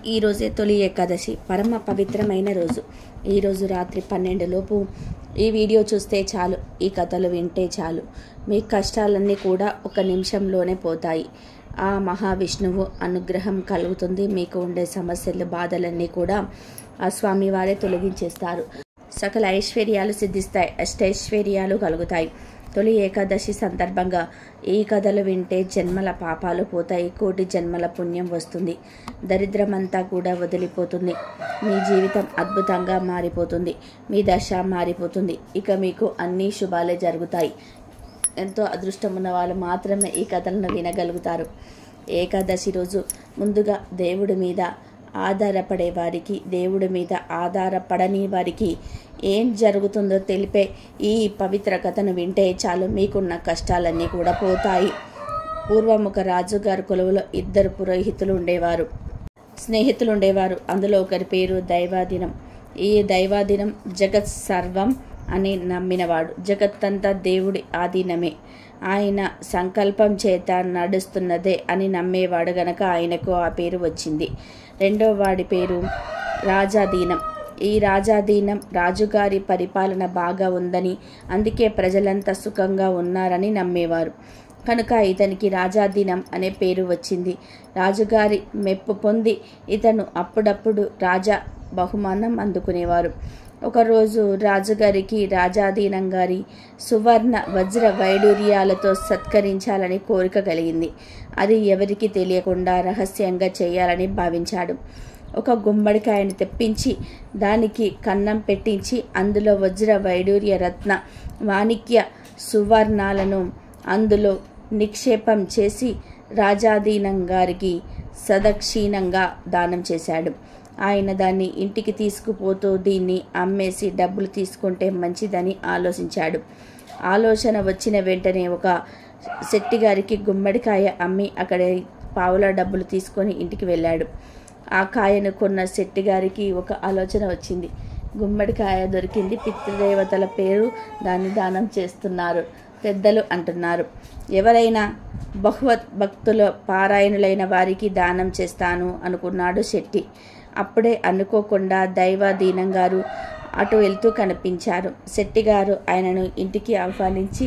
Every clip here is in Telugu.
ఈ రోజే తొలి ఏకాదశి పరమ పవిత్రమైన రోజు ఈ రోజు రాత్రి పన్నెండు లోపు ఈ వీడియో చూస్తే చాలు ఈ కథలు వింటే చాలు మీ కష్టాలన్నీ కూడా ఒక నిమిషంలోనే పోతాయి ఆ మహావిష్ణువు అనుగ్రహం కలుగుతుంది మీకు ఉండే సమస్యలు బాధలన్నీ కూడా ఆ స్వామివారే తొలగించేస్తారు సకల ఐశ్వర్యాలు సిద్ధిస్తాయి అష్టైశ్వర్యాలు కలుగుతాయి తొలి ఏకాదశి సందర్భంగా ఈ కథలు వింటే జన్మల పాపాలు పోతాయి కోటి జన్మల పుణ్యం వస్తుంది దరిద్రమంతా కూడా వదిలిపోతుంది మీ జీవితం అద్భుతంగా మారిపోతుంది మీ దశ మారిపోతుంది ఇక మీకు అన్ని శుభాలే జరుగుతాయి ఎంతో అదృష్టం ఉన్న వాళ్ళు మాత్రమే ఈ కథలను వినగలుగుతారు ఏకాదశి రోజు ముందుగా దేవుడి మీద ఆధారపడే వారికి దేవుడి మీద ఆధారపడని వారికి ఏం జరుగుతుందో తెలిపే ఈ పవిత్ర కథను వింటే చాలు మీకున్న కష్టాలన్నీ కూడా పోతాయి పూర్వం ఒక రాజుగారి కొలువులో ఇద్దరు పురోహితులు ఉండేవారు స్నేహితులు ఉండేవారు అందులో ఒకరి పేరు దైవాదినం ఈ దైవాదినం జగత్ సర్వం అని నమ్మినవాడు జగత్తంతా దేవుడి ఆధీనమే ఆయన సంకల్పం చేత నడుస్తున్నదే అని నమ్మేవాడు గనక ఆయనకు ఆ పేరు వచ్చింది రెండో వాడి పేరు రాజాధీనం ఈ రాజాధీనం రాజుగారి పరిపాలన బాగా ఉందని అందుకే ప్రజలంతా సుఖంగా ఉన్నారని నమ్మేవారు కనుక ఇతనికి రాజాధీనం అనే పేరు వచ్చింది రాజుగారి మెప్పు పొంది ఇతను అప్పుడప్పుడు రాజా బహుమానం అందుకునేవారు ఒకరోజు రాజుగారికి రాజాధీనం గారి సువర్ణ వజ్ర వైడూర్యాలతో సత్కరించాలని కోరిక కలిగింది అది ఎవరికి తెలియకుండా రహస్యంగా చేయాలని భావించాడు ఒక గుమ్మడికాయను తెప్పించి దానికి కన్నం పెట్టించి అందులో వజ్ర వైడూర్య రత్న వాణిక్య సువర్ణాలను అందులో నిక్షేపం చేసి రాజాధీనం గారికి సదక్షిణంగా దానం చేశాడు ఆయన దాన్ని ఇంటికి తీసుకుపోతూ దీన్ని అమ్మేసి డబ్బులు తీసుకుంటే మంచిదని ఆలోచించాడు ఆలోచన వచ్చిన వెంటనే ఒక శెట్టి గారికి గుమ్మడికాయ అమ్మి అక్కడ పావుల డబ్బులు తీసుకొని ఇంటికి వెళ్ళాడు ఆ కాయను కొన్న శెట్టి గారికి ఒక ఆలోచన వచ్చింది గుమ్మడికాయ దొరికింది పితృదేవతల పేరు దాన్ని దానం చేస్తున్నారు పెద్దలు అంటున్నారు ఎవరైనా బహువత్ భక్తుల పారాయణులైన వారికి దానం చేస్తాను అనుకున్నాడు శెట్టి అప్పుడే అనుకోకుండా దైవాధీనం గారు అటు వెళ్తూ కనిపించారు శెట్టి గారు ఆయనను ఇంటికి ఆహ్వానించి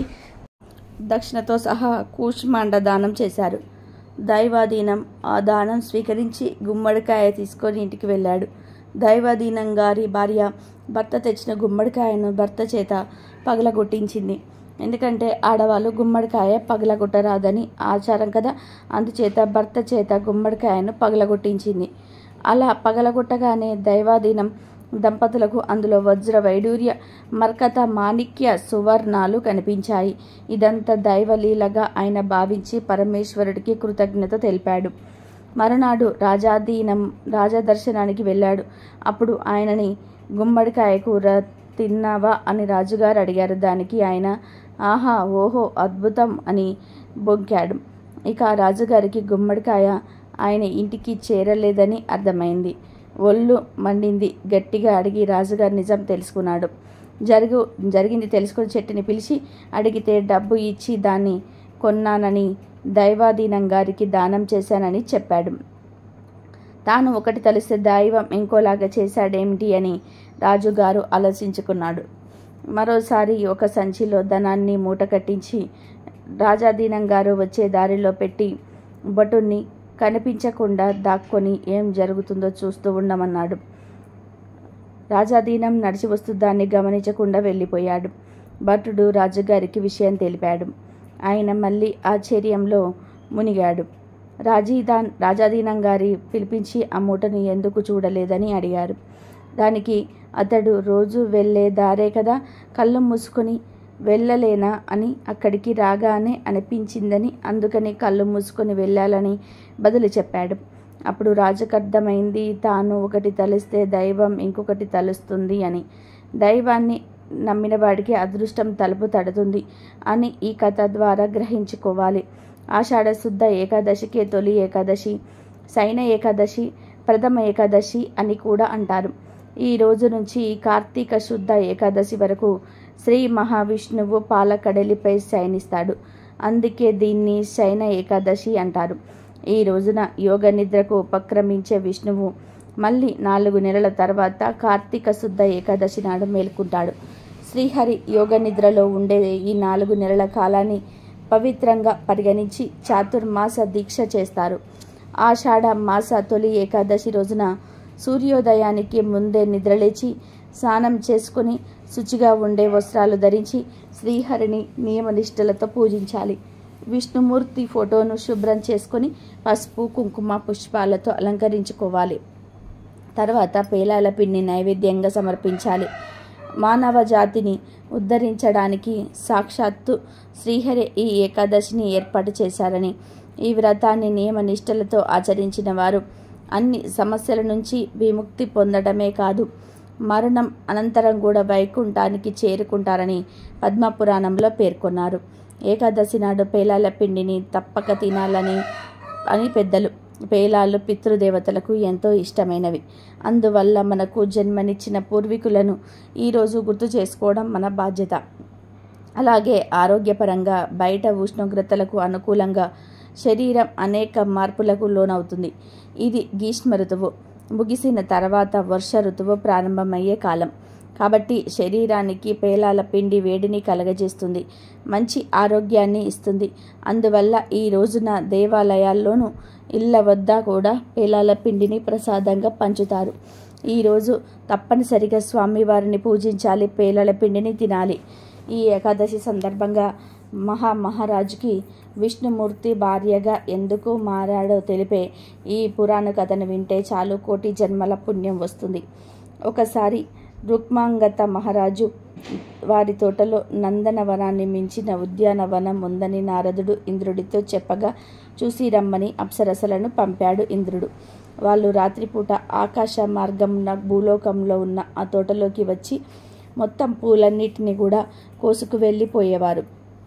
దక్షిణతో సహా కూష్మాండ దానం చేశారు దైవాధీనం ఆ దానం స్వీకరించి గుమ్మడికాయ తీసుకొని ఇంటికి వెళ్ళాడు దైవాధీనం గారి భార్య భర్త తెచ్చిన గుమ్మడికాయను భర్త చేత పగలగొట్టించింది ఎందుకంటే ఆడవాళ్ళు గుమ్మడికాయ పగలగొట్టరాదని ఆచారం కదా అందుచేత భర్త చేత గుమ్మడికాయను పగలగొట్టించింది అలా పగలగొట్టగానే దైవాధీనం దంపతులకు అందులో వజ్ర వైడూర్య మర్కత మాణిక్య సువర్ణాలు కనిపించాయి ఇదంతా దైవలీలగా ఆయన భావించి పరమేశ్వరుడికి కృతజ్ఞత తెలిపాడు మరునాడు రాజాధీనం రాజదర్శనానికి వెళ్ళాడు అప్పుడు ఆయనని గుమ్మడికాయ కూర తిన్నావా అని రాజుగారు అడిగారు దానికి ఆయన ఆహా ఓహో అద్భుతం అని బొంకాడు ఇక రాజుగారికి గుమ్మడికాయ ఆయన ఇంటికి చేరలేదని అర్థమైంది ఒళ్ళు మండింది గట్టిగా అడిగి రాజుగారు నిజం తెలుసుకున్నాడు జరుగు జరిగింది తెలుసుకుని చెట్టుని పిలిచి అడిగితే డబ్బు ఇచ్చి దాన్ని కొన్నానని దైవాధీనం గారికి దానం చేశానని చెప్పాడు తాను ఒకటి తలిస్తే దైవం ఇంకోలాగా చేశాడేమిటి అని రాజుగారు ఆలోచించుకున్నాడు మరోసారి ఒక సంచిలో ధనాన్ని మూట కట్టించి రాజాధీనం గారు వచ్చే దారిలో పెట్టి భటుణ్ణి కనిపించకుండా దాక్కొని ఏం జరుగుతుందో చూస్తూ ఉండమన్నాడు రాజాధీనం నడిచి వస్తూ దాన్ని గమనించకుండా వెళ్ళిపోయాడు భటుడు రాజుగారికి విషయం తెలిపాడు ఆయన మళ్ళీ ఆశ్చర్యంలో మునిగాడు రాజీదాన్ రాజాధీనం గారి పిలిపించి ఆ మూటను ఎందుకు చూడలేదని అడిగారు దానికి అతడు రోజు వెళ్ళే దారే కదా కళ్ళు మూసుకొని వెళ్ళలేనా అని అక్కడికి రాగానే అనిపించిందని అందుకని కళ్ళు మూసుకొని వెళ్ళాలని బదులు చెప్పాడు అప్పుడు రాజుకు అర్థమైంది తాను ఒకటి తలిస్తే దైవం ఇంకొకటి తలుస్తుంది అని దైవాన్ని నమ్మిన వాడికి అదృష్టం తలుపు తడుతుంది అని ఈ కథ ద్వారా గ్రహించుకోవాలి ఆషాఢ శుద్ధ ఏకాదశికే తొలి ఏకాదశి శయన ఏకాదశి ప్రథమ ఏకాదశి అని కూడా అంటారు ఈ రోజు నుంచి కార్తీక శుద్ధ ఏకాదశి వరకు శ్రీ మహావిష్ణువు పాలకడలిపై శయనిస్తాడు అందుకే దీన్ని శయన ఏకాదశి అంటారు ఈ రోజున యోగ నిద్రకు ఉపక్రమించే విష్ణువు మళ్ళీ నాలుగు నెలల తర్వాత కార్తీక శుద్ధ ఏకాదశి నాడు మేల్కుంటాడు శ్రీహరి యోగ నిద్రలో ఉండే ఈ నాలుగు నెలల కాలాన్ని పవిత్రంగా పరిగణించి చాతుర్మాస దీక్ష చేస్తారు ఆషాఢ మాస తొలి ఏకాదశి రోజున సూర్యోదయానికి ముందే నిద్రలేచి స్నానం చేసుకుని శుచిగా ఉండే వస్త్రాలు ధరించి శ్రీహరిని నియమనిష్టలతో పూజించాలి విష్ణుమూర్తి ఫోటోను శుభ్రం చేసుకొని పసుపు కుంకుమ పుష్పాలతో అలంకరించుకోవాలి తర్వాత పేలాల పిండి నైవేద్యంగా సమర్పించాలి మానవ జాతిని ఉద్ధరించడానికి సాక్షాత్తు శ్రీహరి ఈ ఏకాదశిని ఏర్పాటు చేశారని ఈ వ్రతాన్ని నియమ నిష్టలతో ఆచరించిన వారు అన్ని సమస్యల నుంచి విముక్తి పొందడమే కాదు మరణం అనంతరం కూడా వైకుంఠానికి చేరుకుంటారని పద్మపురాణంలో పేర్కొన్నారు ఏకాదశి నాడు పేలాల పిండిని తప్పక తినాలని అని పెద్దలు పేలాలు పితృదేవతలకు ఎంతో ఇష్టమైనవి అందువల్ల మనకు జన్మనిచ్చిన పూర్వీకులను ఈరోజు గుర్తు చేసుకోవడం మన బాధ్యత అలాగే ఆరోగ్యపరంగా బయట ఉష్ణోగ్రతలకు అనుకూలంగా శరీరం అనేక మార్పులకు లోనవుతుంది ఇది గ్రీష్మ ఋతువు ముగిసిన తర్వాత వర్ష ఋతువు ప్రారంభమయ్యే కాలం కాబట్టి శరీరానికి పేలాల పిండి వేడిని కలగజేస్తుంది మంచి ఆరోగ్యాన్ని ఇస్తుంది అందువల్ల ఈ రోజున దేవాలయాల్లోనూ ఇళ్ళ వద్ద కూడా పేలాల పిండిని ప్రసాదంగా పంచుతారు ఈరోజు తప్పనిసరిగా స్వామివారిని పూజించాలి పేలాల పిండిని తినాలి ఈ ఏకాదశి సందర్భంగా మహా మహారాజుకి విష్ణుమూర్తి భార్యగా ఎందుకు మారాడో తెలిపే ఈ పురాణ కథను వింటే చాలు కోటి జన్మల పుణ్యం వస్తుంది ఒకసారి రుక్మాంగత మహారాజు వారి తోటలో నందనవనాన్ని మించిన ఉద్యానవనం ఉందని నారదుడు ఇంద్రుడితో చెప్పగా చూసి రమ్మని అప్సరసలను పంపాడు ఇంద్రుడు వాళ్ళు రాత్రిపూట ఆకాశ మార్గమున భూలోకంలో ఉన్న ఆ తోటలోకి వచ్చి మొత్తం పూలన్నిటిని కూడా కోసుకు వెళ్ళిపోయేవారు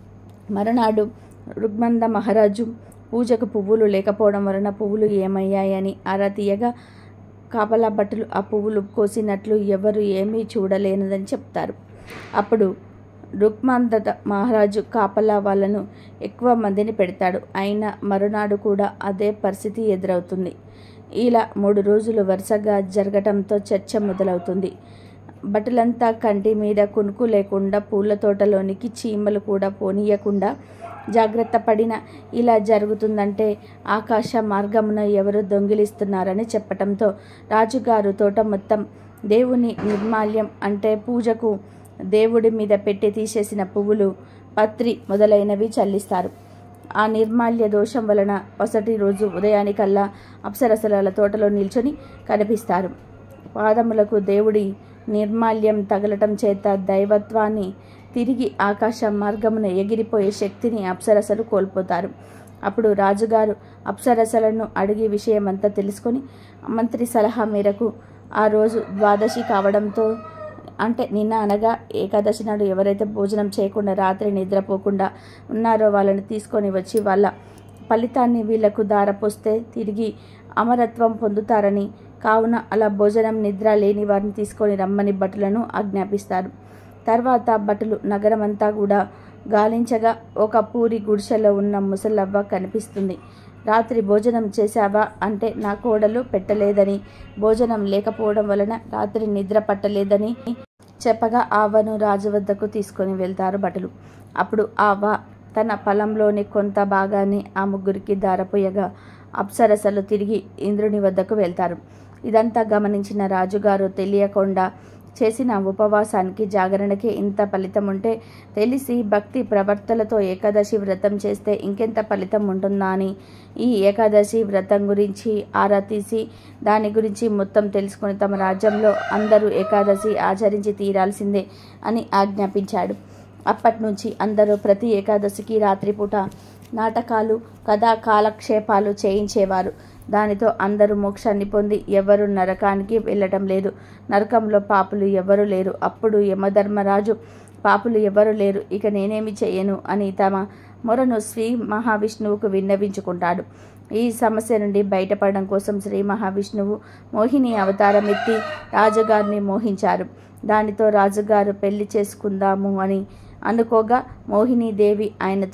మరునాడు రుగ్మంద మహారాజు పూజకు పువ్వులు లేకపోవడం వలన పువ్వులు ఏమయ్యాయని ఆరా తీయగా కాపలా భటులు ఆ పువ్వులు కోసినట్లు ఎవరు ఏమీ చూడలేనదని చెప్తారు అప్పుడు రుక్మాందత మహారాజు కాపలా వాళ్ళను ఎక్కువ మందిని పెడతాడు అయినా మరునాడు కూడా అదే పరిస్థితి ఎదురవుతుంది ఇలా మూడు రోజులు వరుసగా జరగటంతో చర్చ మొదలవుతుంది భటులంతా కంటి మీద కునుకు లేకుండా పూల తోటలోనికి చీమలు కూడా పోనీయకుండా జాగ్రత్త పడిన ఇలా జరుగుతుందంటే ఆకాశ మార్గమున ఎవరు దొంగిలిస్తున్నారని చెప్పటంతో రాజుగారు తోట మొత్తం దేవుని నిర్మాల్యం అంటే పూజకు దేవుడి మీద పెట్టి తీసేసిన పువ్వులు పత్రి మొదలైనవి చల్లిస్తారు ఆ నిర్మాల్య దోషం వలన పసటి రోజు ఉదయానికల్లా అప్సరసల తోటలో నిల్చొని కనిపిస్తారు పాదములకు దేవుడి నిర్మాల్యం తగలటం చేత దైవత్వాన్ని తిరిగి ఆకాశ మార్గమున ఎగిరిపోయే శక్తిని అప్సరసలు కోల్పోతారు అప్పుడు రాజుగారు అప్సరసలను అడిగి విషయమంతా తెలుసుకొని మంత్రి సలహా మేరకు ఆ రోజు ద్వాదశి కావడంతో అంటే నిన్న అనగా ఏకాదశి నాడు ఎవరైతే భోజనం చేయకుండా రాత్రి నిద్రపోకుండా ఉన్నారో వాళ్ళని తీసుకొని వచ్చి వాళ్ళ ఫలితాన్ని వీళ్లకు దారపోస్తే తిరిగి అమరత్వం పొందుతారని కావున అలా భోజనం నిద్ర లేని వారిని తీసుకొని రమ్మని భటులను ఆజ్ఞాపిస్తారు తర్వాత భటులు నగరమంతా కూడా గాలించగా ఒక పూరి గుడిసెలో ఉన్న ముసలవ్వ కనిపిస్తుంది రాత్రి భోజనం చేశావా అంటే నా కోడలు పెట్టలేదని భోజనం లేకపోవడం వలన రాత్రి నిద్ర పట్టలేదని చెప్పగా ఆవను రాజు వద్దకు తీసుకొని వెళ్తారు భటులు అప్పుడు ఆవ తన పొలంలోని కొంత భాగాన్ని ఆ ముగ్గురికి దారపోయగా అప్సరసలు తిరిగి ఇంద్రుని వద్దకు వెళ్తారు ఇదంతా గమనించిన రాజుగారు తెలియకుండా చేసిన ఉపవాసానికి జాగరణకి ఇంత ఫలితం ఉంటే తెలిసి భక్తి ప్రవర్తలతో ఏకాదశి వ్రతం చేస్తే ఇంకెంత ఫలితం ఉంటుందా అని ఈ ఏకాదశి వ్రతం గురించి ఆరా తీసి దాని గురించి మొత్తం తెలుసుకొని తమ రాజ్యంలో అందరూ ఏకాదశి ఆచరించి తీరాల్సిందే అని ఆజ్ఞాపించాడు అప్పటి నుంచి అందరూ ప్రతి ఏకాదశికి రాత్రిపూట నాటకాలు కథా కాలక్షేపాలు చేయించేవారు దానితో అందరూ మోక్షాన్ని పొంది ఎవరు నరకానికి వెళ్ళటం లేదు నరకంలో పాపులు ఎవరు లేరు అప్పుడు యమధర్మరాజు పాపులు ఎవరు లేరు ఇక నేనేమి చేయను అని తమ మొరను శ్రీ మహావిష్ణువుకు విన్నవించుకుంటాడు ఈ సమస్య నుండి బయటపడడం కోసం శ్రీ మహావిష్ణువు మోహిని అవతారం ఎత్తి రాజుగారిని మోహించారు దానితో రాజుగారు పెళ్లి చేసుకుందాము అని అనుకోగా మోహినీదేవి ఆయనతో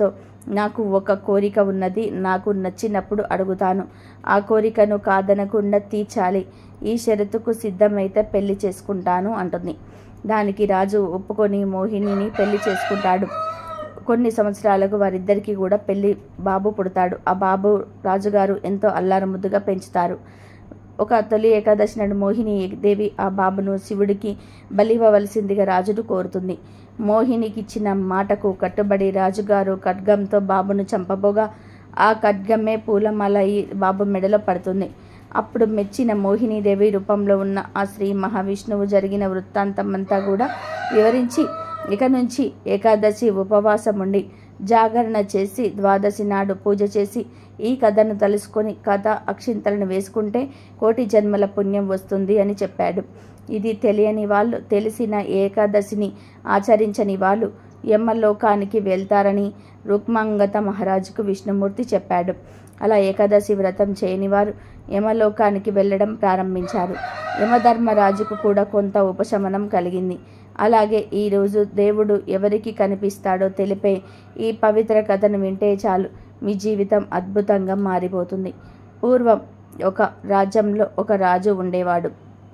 నాకు ఒక కోరిక ఉన్నది నాకు నచ్చినప్పుడు అడుగుతాను ఆ కోరికను కాదనకుండా తీర్చాలి ఈ షరతుకు సిద్ధమైతే పెళ్లి చేసుకుంటాను అంటుంది దానికి రాజు ఒప్పుకొని మోహినిని పెళ్లి చేసుకుంటాడు కొన్ని సంవత్సరాలకు వారిద్దరికీ కూడా పెళ్లి బాబు పుడతాడు ఆ బాబు రాజుగారు ఎంతో అల్లారు ముద్దుగా పెంచుతారు ఒక తొలి ఏకాదశి నాడు మోహిని దేవి ఆ బాబును శివుడికి బలివ్వవలసిందిగా రాజును కోరుతుంది మోహినికి ఇచ్చిన మాటకు కట్టుబడి రాజుగారు ఖడ్గంతో బాబును చంపబోగా ఆ ఖడ్గమే పూలమాల ఈ బాబు మెడలో పడుతుంది అప్పుడు మెచ్చిన మోహినీదేవి రూపంలో ఉన్న ఆ శ్రీ మహావిష్ణువు జరిగిన వృత్తాంతం అంతా కూడా వివరించి ఇక నుంచి ఏకాదశి ఉపవాసం ఉండి జాగరణ చేసి ద్వాదశి నాడు పూజ చేసి ఈ కథను తలుసుకొని కథ అక్షింతలను వేసుకుంటే కోటి జన్మల పుణ్యం వస్తుంది అని చెప్పాడు ఇది తెలియని వాళ్ళు తెలిసిన ఏకాదశిని ఆచరించని వాళ్ళు యమలోకానికి వెళ్తారని రుక్మాంగత మహారాజుకు విష్ణుమూర్తి చెప్పాడు అలా ఏకాదశి వ్రతం చేయని వారు యమలోకానికి వెళ్ళడం ప్రారంభించారు యమధర్మరాజుకు కూడా కొంత ఉపశమనం కలిగింది అలాగే ఈరోజు దేవుడు ఎవరికి కనిపిస్తాడో తెలిపే ఈ పవిత్ర కథను వింటే చాలు మీ జీవితం అద్భుతంగా మారిపోతుంది పూర్వం ఒక రాజ్యంలో ఒక రాజు ఉండేవాడు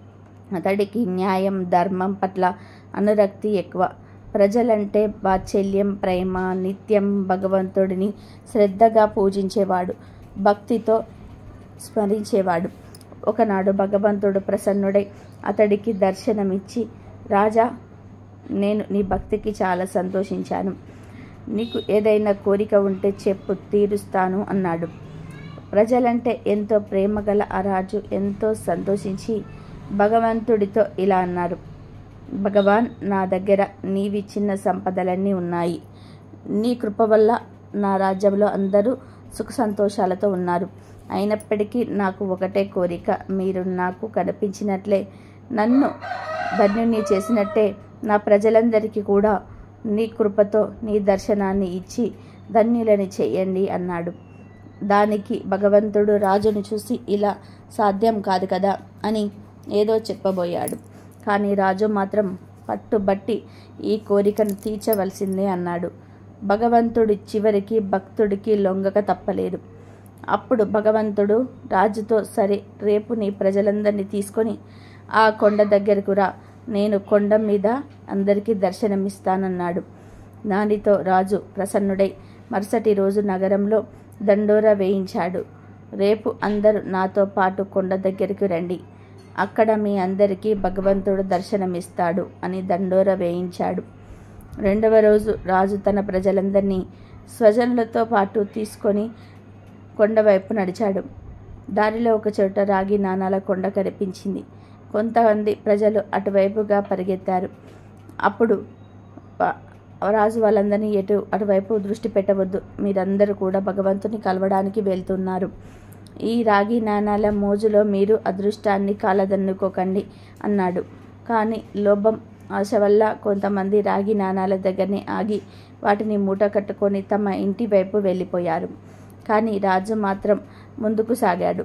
అతడికి న్యాయం ధర్మం పట్ల అనురక్తి ఎక్కువ ప్రజలంటే వాత్సల్యం ప్రేమ నిత్యం భగవంతుడిని శ్రద్ధగా పూజించేవాడు భక్తితో స్మరించేవాడు ఒకనాడు భగవంతుడు ప్రసన్నుడై అతడికి దర్శనమిచ్చి రాజా నేను నీ భక్తికి చాలా సంతోషించాను నీకు ఏదైనా కోరిక ఉంటే చెప్పు తీరుస్తాను అన్నాడు ప్రజలంటే ఎంతో ప్రేమ గల ఆ రాజు ఎంతో సంతోషించి భగవంతుడితో ఇలా అన్నారు భగవాన్ నా దగ్గర నీవిచ్చిన సంపదలన్నీ ఉన్నాయి నీ కృప వల్ల నా రాజ్యంలో అందరూ సుఖ సంతోషాలతో ఉన్నారు అయినప్పటికీ నాకు ఒకటే కోరిక మీరు నాకు కనిపించినట్లే నన్ను ధన్యుని చేసినట్టే నా ప్రజలందరికీ కూడా నీ కృపతో నీ దర్శనాన్ని ఇచ్చి ధన్యులని చెయ్యండి అన్నాడు దానికి భగవంతుడు రాజును చూసి ఇలా సాధ్యం కాదు కదా అని ఏదో చెప్పబోయాడు కానీ రాజు మాత్రం పట్టుబట్టి ఈ కోరికను తీర్చవలసిందే అన్నాడు భగవంతుడి చివరికి భక్తుడికి లొంగక తప్పలేదు అప్పుడు భగవంతుడు రాజుతో సరే రేపు నీ ప్రజలందరినీ తీసుకొని ఆ కొండ దగ్గరకు రా నేను కొండ మీద అందరికీ దర్శనమిస్తానన్నాడు దానితో రాజు ప్రసన్నుడై మరుసటి రోజు నగరంలో దండోరా వేయించాడు రేపు అందరూ నాతో పాటు కొండ దగ్గరికి రండి అక్కడ మీ అందరికీ భగవంతుడు దర్శనమిస్తాడు అని దండోర వేయించాడు రెండవ రోజు రాజు తన ప్రజలందరినీ స్వజనులతో పాటు తీసుకొని కొండవైపు నడిచాడు దారిలో ఒక చోట రాగి నాణాల కొండ కనిపించింది కొంతమంది ప్రజలు అటువైపుగా పరిగెత్తారు అప్పుడు ప- రాజు వాళ్ళందరినీ ఎటు అటువైపు దృష్టి పెట్టవద్దు మీరందరూ కూడా భగవంతుని కలవడానికి వెళ్తున్నారు ఈ రాగి నాణాల మోజులో మీరు అదృష్టాన్ని కాలదన్నుకోకండి అన్నాడు కానీ లోభం ఆశ వల్ల కొంతమంది రాగి నాణాల దగ్గరనే ఆగి వాటిని మూట కట్టుకొని తమ ఇంటి వైపు వెళ్ళిపోయారు కానీ రాజు మాత్రం ముందుకు సాగాడు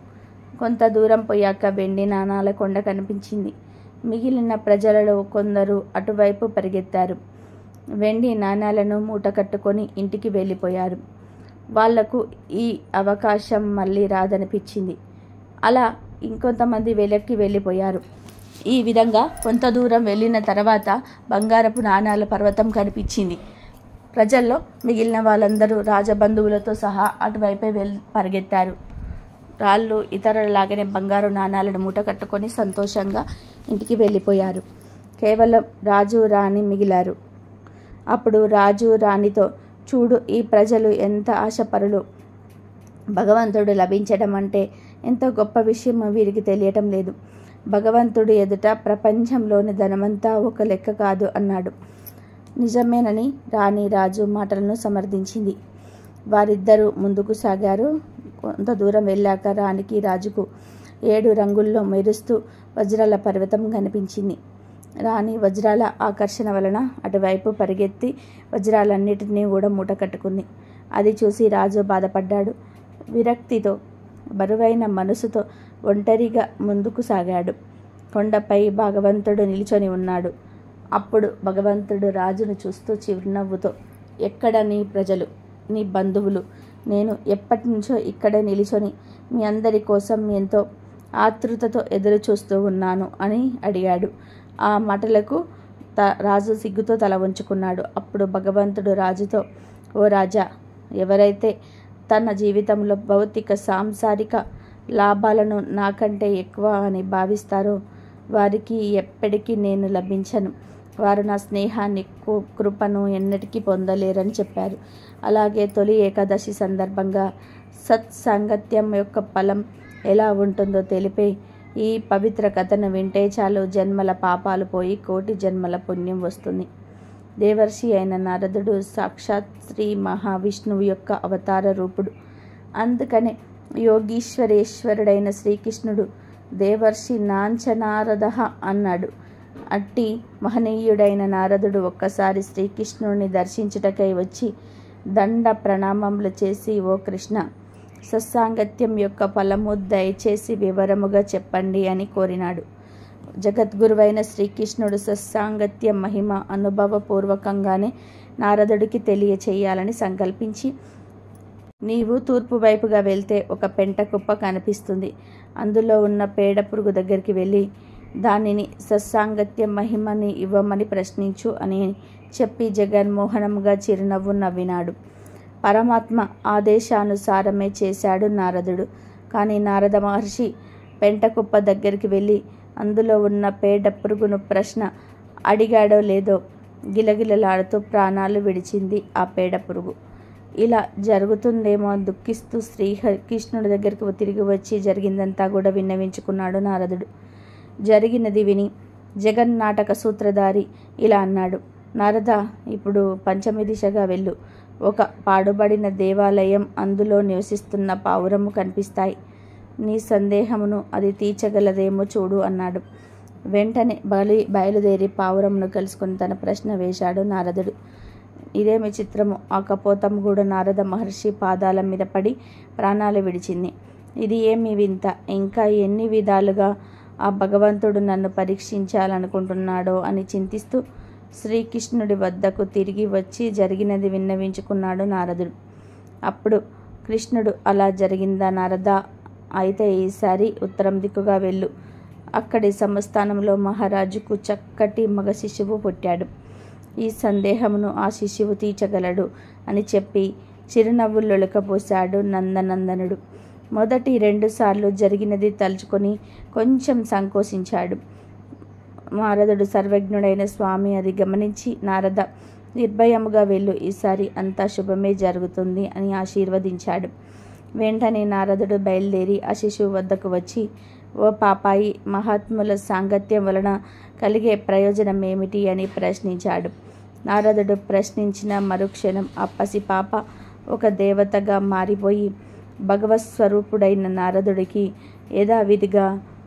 కొంత దూరం పోయాక వెండి నాణాల కొండ కనిపించింది మిగిలిన ప్రజలలో కొందరు అటువైపు పరిగెత్తారు వెండి నాణాలను మూట కట్టుకొని ఇంటికి వెళ్ళిపోయారు వాళ్లకు ఈ అవకాశం మళ్ళీ రాదనిపించింది అలా ఇంకొంతమంది వెనక్కి వెళ్ళిపోయారు ఈ విధంగా కొంత దూరం వెళ్ళిన తర్వాత బంగారపు నాణాల పర్వతం కనిపించింది ప్రజల్లో మిగిలిన వాళ్ళందరూ రాజబంధువులతో సహా అటువైపే వెళ్ పరిగెత్తారు రాళ్ళు ఇతరులలాగానే బంగారు నాణాలను మూట కట్టుకొని సంతోషంగా ఇంటికి వెళ్ళిపోయారు కేవలం రాజు రాణి మిగిలారు అప్పుడు రాజు రాణితో చూడు ఈ ప్రజలు ఎంత ఆశపరులు భగవంతుడు లభించడం అంటే ఎంత గొప్ప విషయం వీరికి తెలియటం లేదు భగవంతుడు ఎదుట ప్రపంచంలోని ధనమంతా ఒక లెక్క కాదు అన్నాడు నిజమేనని రాణి రాజు మాటలను సమర్థించింది వారిద్దరూ ముందుకు సాగారు కొంత దూరం వెళ్ళాక రాణికి రాజుకు ఏడు రంగుల్లో మెరుస్తూ వజ్రాల పర్వతం కనిపించింది రాణి వజ్రాల ఆకర్షణ వలన అటువైపు పరిగెత్తి వజ్రాలన్నిటినీ కూడా మూట కట్టుకుంది అది చూసి రాజు బాధపడ్డాడు విరక్తితో బరువైన మనసుతో ఒంటరిగా ముందుకు సాగాడు కొండపై భగవంతుడు నిల్చొని ఉన్నాడు అప్పుడు భగవంతుడు రాజును చూస్తూ చిరునవ్వుతో ఎక్కడ నీ ప్రజలు నీ బంధువులు నేను ఎప్పటి నుంచో ఇక్కడే నిలిచొని మీ అందరి కోసం ఎంతో ఆతృతతో ఎదురు చూస్తూ ఉన్నాను అని అడిగాడు ఆ మాటలకు త రాజు సిగ్గుతో తల ఉంచుకున్నాడు అప్పుడు భగవంతుడు రాజుతో ఓ రాజా ఎవరైతే తన జీవితంలో భౌతిక సాంసారిక లాభాలను నాకంటే ఎక్కువ అని భావిస్తారో వారికి ఎప్పటికీ నేను లభించను వారు నా స్నేహాన్ని కు- కృపను ఎన్నటికీ పొందలేరని చెప్పారు అలాగే తొలి ఏకాదశి సందర్భంగా సత్సాంగత్యం యొక్క ఫలం ఎలా ఉంటుందో తెలిపే ఈ పవిత్ర కథను వింటే చాలు జన్మల పాపాలు పోయి కోటి జన్మల పుణ్యం వస్తుంది దేవర్షి అయిన నారదుడు సాక్షాత్ శ్రీ మహావిష్ణువు యొక్క అవతార రూపుడు అందుకనే యోగీశ్వరేశ్వరుడైన శ్రీకృష్ణుడు దేవర్షి నాంచనారద అన్నాడు అట్టి మహనీయుడైన నారదుడు ఒక్కసారి శ్రీకృష్ణుడిని దర్శించుటకై వచ్చి దండ ప్రణామములు చేసి ఓ కృష్ణ సత్సాంగత్యం యొక్క ఫలము దయచేసి వివరముగా చెప్పండి అని కోరినాడు జగద్గురువైన శ్రీకృష్ణుడు సత్సాంగత్య మహిమ అనుభవపూర్వకంగానే నారదుడికి తెలియచేయాలని సంకల్పించి నీవు తూర్పు వైపుగా వెళ్తే ఒక పెంట కుప్ప కనిపిస్తుంది అందులో ఉన్న పేడ పురుగు దగ్గరికి వెళ్ళి దానిని సత్సాంగత్య మహిమని ఇవ్వమని ప్రశ్నించు అని చెప్పి జగన్మోహనంగా చిరునవ్వు నవ్వినాడు పరమాత్మ ఆదేశానుసారమే చేశాడు నారదుడు కానీ నారద మహర్షి పెంట కుప్ప దగ్గరికి వెళ్ళి అందులో ఉన్న పేడ పురుగును ప్రశ్న అడిగాడో లేదో గిలగిలలాడుతూ ప్రాణాలు విడిచింది ఆ పేడ పురుగు ఇలా జరుగుతుందేమో అని దుఃఖిస్తూ శ్రీ కృష్ణుడి దగ్గరికి తిరిగి వచ్చి జరిగిందంతా కూడా విన్నవించుకున్నాడు నారదుడు జరిగినది విని జగన్నాటక సూత్రధారి ఇలా అన్నాడు నారద ఇప్పుడు పంచమి దిశగా వెళ్ళు ఒక పాడుబడిన దేవాలయం అందులో నివసిస్తున్న పావురము కనిపిస్తాయి నీ సందేహమును అది తీర్చగలదేమో చూడు అన్నాడు వెంటనే బలి బయలుదేరి పావురమును కలుసుకుని తన ప్రశ్న వేశాడు నారదుడు ఇదేమి చిత్రము ఆ కపోతం కూడా నారద మహర్షి పాదాల మీద పడి ప్రాణాలు విడిచింది ఇది ఏమి వింత ఇంకా ఎన్ని విధాలుగా ఆ భగవంతుడు నన్ను పరీక్షించాలనుకుంటున్నాడో అని చింతిస్తూ శ్రీకృష్ణుడి వద్దకు తిరిగి వచ్చి జరిగినది విన్నవించుకున్నాడు నారదుడు అప్పుడు కృష్ణుడు అలా జరిగిందా నారద అయితే ఈసారి ఉత్తరం దిక్కుగా వెళ్ళు అక్కడి సంస్థానంలో మహారాజుకు చక్కటి మగ శిశువు పుట్టాడు ఈ సందేహమును ఆ శిశువు తీర్చగలడు అని చెప్పి చిరునవ్వులొలకపోశాడు నందనందనుడు మొదటి రెండుసార్లు జరిగినది తలుచుకొని కొంచెం సంకోచించాడు నారదుడు సర్వజ్ఞుడైన స్వామి అది గమనించి నారద నిర్భయముగా వెళ్ళు ఈసారి అంతా శుభమే జరుగుతుంది అని ఆశీర్వదించాడు వెంటనే నారదుడు బయలుదేరి ఆ శిశువు వద్దకు వచ్చి ఓ పాపాయి మహాత్ముల సాంగత్యం వలన కలిగే ప్రయోజనం ఏమిటి అని ప్రశ్నించాడు నారదుడు ప్రశ్నించిన మరుక్షణం ఆ పసిపాప ఒక దేవతగా మారిపోయి భగవత్ స్వరూపుడైన నారదుడికి యథావిధిగా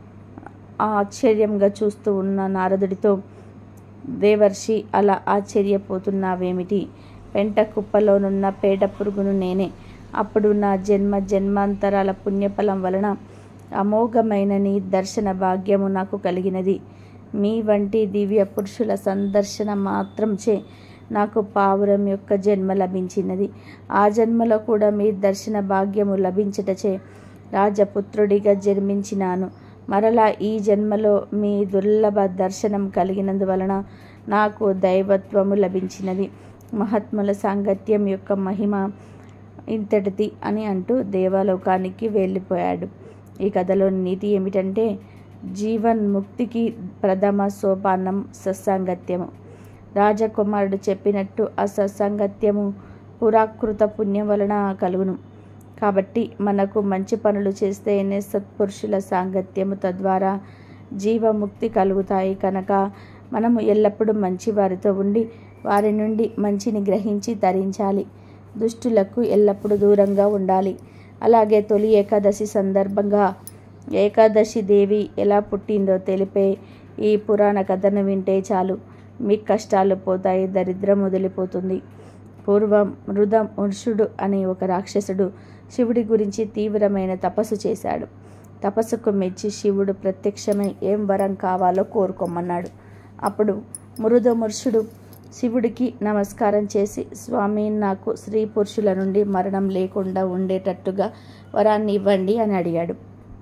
ఆశ్చర్యంగా చూస్తూ ఉన్న నారదుడితో దేవర్షి అలా ఆశ్చర్యపోతున్నావేమిటి పెంట కుప్పలోనున్న పేట పురుగును నేనే అప్పుడు నా జన్మ జన్మాంతరాల పుణ్యఫలం వలన అమోఘమైన నీ దర్శన భాగ్యము నాకు కలిగినది మీ వంటి దివ్య పురుషుల సందర్శన మాత్రంచే నాకు పావురం యొక్క జన్మ లభించినది ఆ జన్మలో కూడా మీ దర్శన భాగ్యము లభించటచే రాజపుత్రుడిగా జన్మించినాను మరలా ఈ జన్మలో మీ దుర్లభ దర్శనం కలిగినందువలన నాకు దైవత్వము లభించినది మహాత్ముల సాంగత్యం యొక్క మహిమ ఇంతటిది అని అంటూ దేవలోకానికి వెళ్ళిపోయాడు ఈ కథలోని నీతి ఏమిటంటే జీవన్ ముక్తికి ప్రథమ సోపానం సత్సాంగత్యము రాజకుమారుడు చెప్పినట్టు ఆ సత్సాంగత్యము పురాకృత పుణ్యం వలన కలుగును కాబట్టి మనకు మంచి పనులు చేస్తేనే సత్పురుషుల సాంగత్యము తద్వారా జీవముక్తి కలుగుతాయి కనుక మనము ఎల్లప్పుడూ మంచి వారితో ఉండి వారి నుండి మంచిని గ్రహించి తరించాలి దుష్టులకు ఎల్లప్పుడూ దూరంగా ఉండాలి అలాగే తొలి ఏకాదశి సందర్భంగా ఏకాదశి దేవి ఎలా పుట్టిందో తెలిపే ఈ పురాణ కథను వింటే చాలు మీ కష్టాలు పోతాయి దరిద్రం వదిలిపోతుంది పూర్వం మృద మృషుడు అనే ఒక రాక్షసుడు శివుడి గురించి తీవ్రమైన తపస్సు చేశాడు తపస్సుకు మెచ్చి శివుడు ప్రత్యక్షమై ఏం వరం కావాలో కోరుకోమన్నాడు అప్పుడు మృదమృషుడు శివుడికి నమస్కారం చేసి స్వామి నాకు స్త్రీ పురుషుల నుండి మరణం లేకుండా ఉండేటట్టుగా వరాన్ని ఇవ్వండి అని అడిగాడు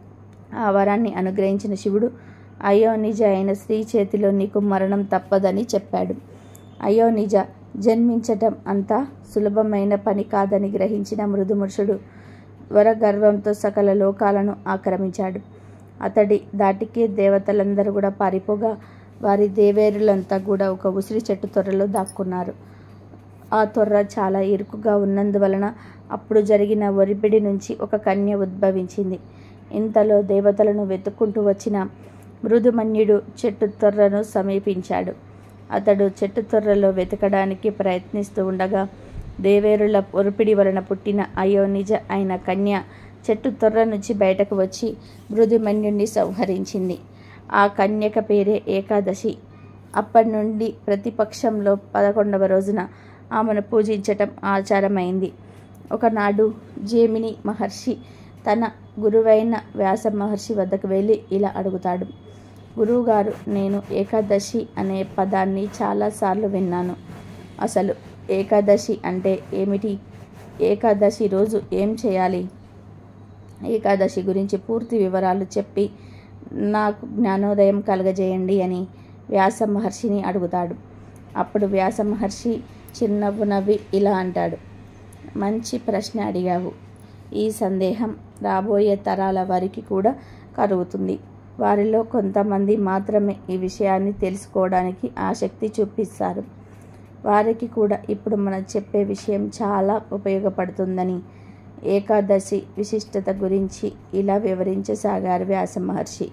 ఆ వరాన్ని అనుగ్రహించిన శివుడు అయ్యో నిజ అయిన స్త్రీ చేతిలో నీకు మరణం తప్పదని చెప్పాడు అయ్యో నిజ జన్మించటం అంత సులభమైన పని కాదని గ్రహించిన మృదుముషుడు వరగర్వంతో సకల లోకాలను ఆక్రమించాడు అతడి దాటికి దేవతలందరూ కూడా పారిపోగా వారి దేవేరులంతా కూడా ఒక ఉసిరి చెట్టు త్వరలో దాక్కున్నారు ఆ తొర్ర చాలా ఇరుకుగా ఉన్నందువలన అప్పుడు జరిగిన ఒరిపిడి నుంచి ఒక కన్య ఉద్భవించింది ఇంతలో దేవతలను వెతుక్కుంటూ వచ్చిన మృదుమన్యుడు చెట్టు తొర్రను సమీపించాడు అతడు చెట్టు తొర్రలో వెతకడానికి ప్రయత్నిస్తూ ఉండగా దేవేరుల ఒరిపిడి వలన పుట్టిన అయోనిజ అయిన కన్య చెట్టు తొర్ర నుంచి బయటకు వచ్చి మృదుమన్యుణ్ణి సంహరించింది ఆ కన్యక పేరే ఏకాదశి అప్పటి నుండి ప్రతిపక్షంలో పదకొండవ రోజున ఆమెను పూజించటం ఆచారమైంది ఒకనాడు జేమిని మహర్షి తన గురువైన వ్యాస మహర్షి వద్దకు వెళ్ళి ఇలా అడుగుతాడు గురువుగారు నేను ఏకాదశి అనే పదాన్ని చాలాసార్లు విన్నాను అసలు ఏకాదశి అంటే ఏమిటి ఏకాదశి రోజు ఏం చేయాలి ఏకాదశి గురించి పూర్తి వివరాలు చెప్పి నాకు జ్ఞానోదయం కలగజేయండి అని వ్యాస మహర్షిని అడుగుతాడు అప్పుడు వ్యాస మహర్షి చిన్నవ్వు నవ్వి ఇలా అంటాడు మంచి ప్రశ్న అడిగావు ఈ సందేహం రాబోయే తరాల వారికి కూడా కలుగుతుంది వారిలో కొంతమంది మాత్రమే ఈ విషయాన్ని తెలుసుకోవడానికి ఆసక్తి చూపిస్తారు వారికి కూడా ఇప్పుడు మనం చెప్పే విషయం చాలా ఉపయోగపడుతుందని ఏకాదశి విశిష్టత గురించి ఇలా వివరించసాగారు వ్యాస మహర్షి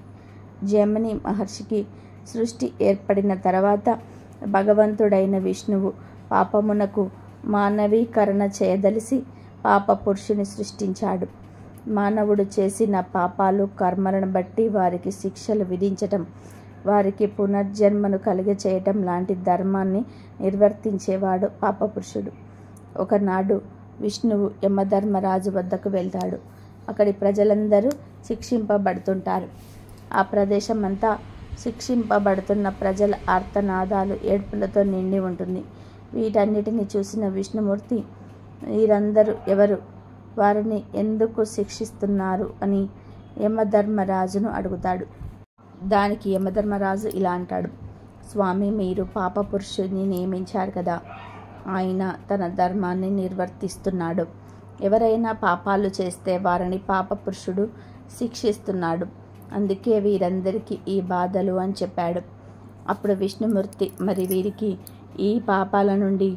జమని మహర్షికి సృష్టి ఏర్పడిన తర్వాత భగవంతుడైన విష్ణువు పాపమునకు మానవీకరణ చేయదలిసి పాప పురుషుని సృష్టించాడు మానవుడు చేసిన పాపాలు కర్మలను బట్టి వారికి శిక్షలు విధించటం వారికి పునర్జన్మను కలిగచేయటం లాంటి ధర్మాన్ని నిర్వర్తించేవాడు పాపపురుషుడు ఒకనాడు విష్ణువు యమధర్మరాజు వద్దకు వెళ్తాడు అక్కడి ప్రజలందరూ శిక్షింపబడుతుంటారు ఆ ప్రదేశం అంతా శిక్షింపబడుతున్న ప్రజల ఆర్తనాదాలు ఏడ్పులతో నిండి ఉంటుంది వీటన్నిటిని చూసిన విష్ణుమూర్తి వీరందరూ ఎవరు వారిని ఎందుకు శిక్షిస్తున్నారు అని యమధర్మరాజును అడుగుతాడు దానికి యమధర్మరాజు ఇలా అంటాడు స్వామి మీరు పాప పురుషుని నియమించారు కదా ఆయన తన ధర్మాన్ని నిర్వర్తిస్తున్నాడు ఎవరైనా పాపాలు చేస్తే వారిని పాప పురుషుడు శిక్షిస్తున్నాడు అందుకే వీరందరికీ ఈ బాధలు అని చెప్పాడు అప్పుడు విష్ణుమూర్తి మరి వీరికి ఈ పాపాల నుండి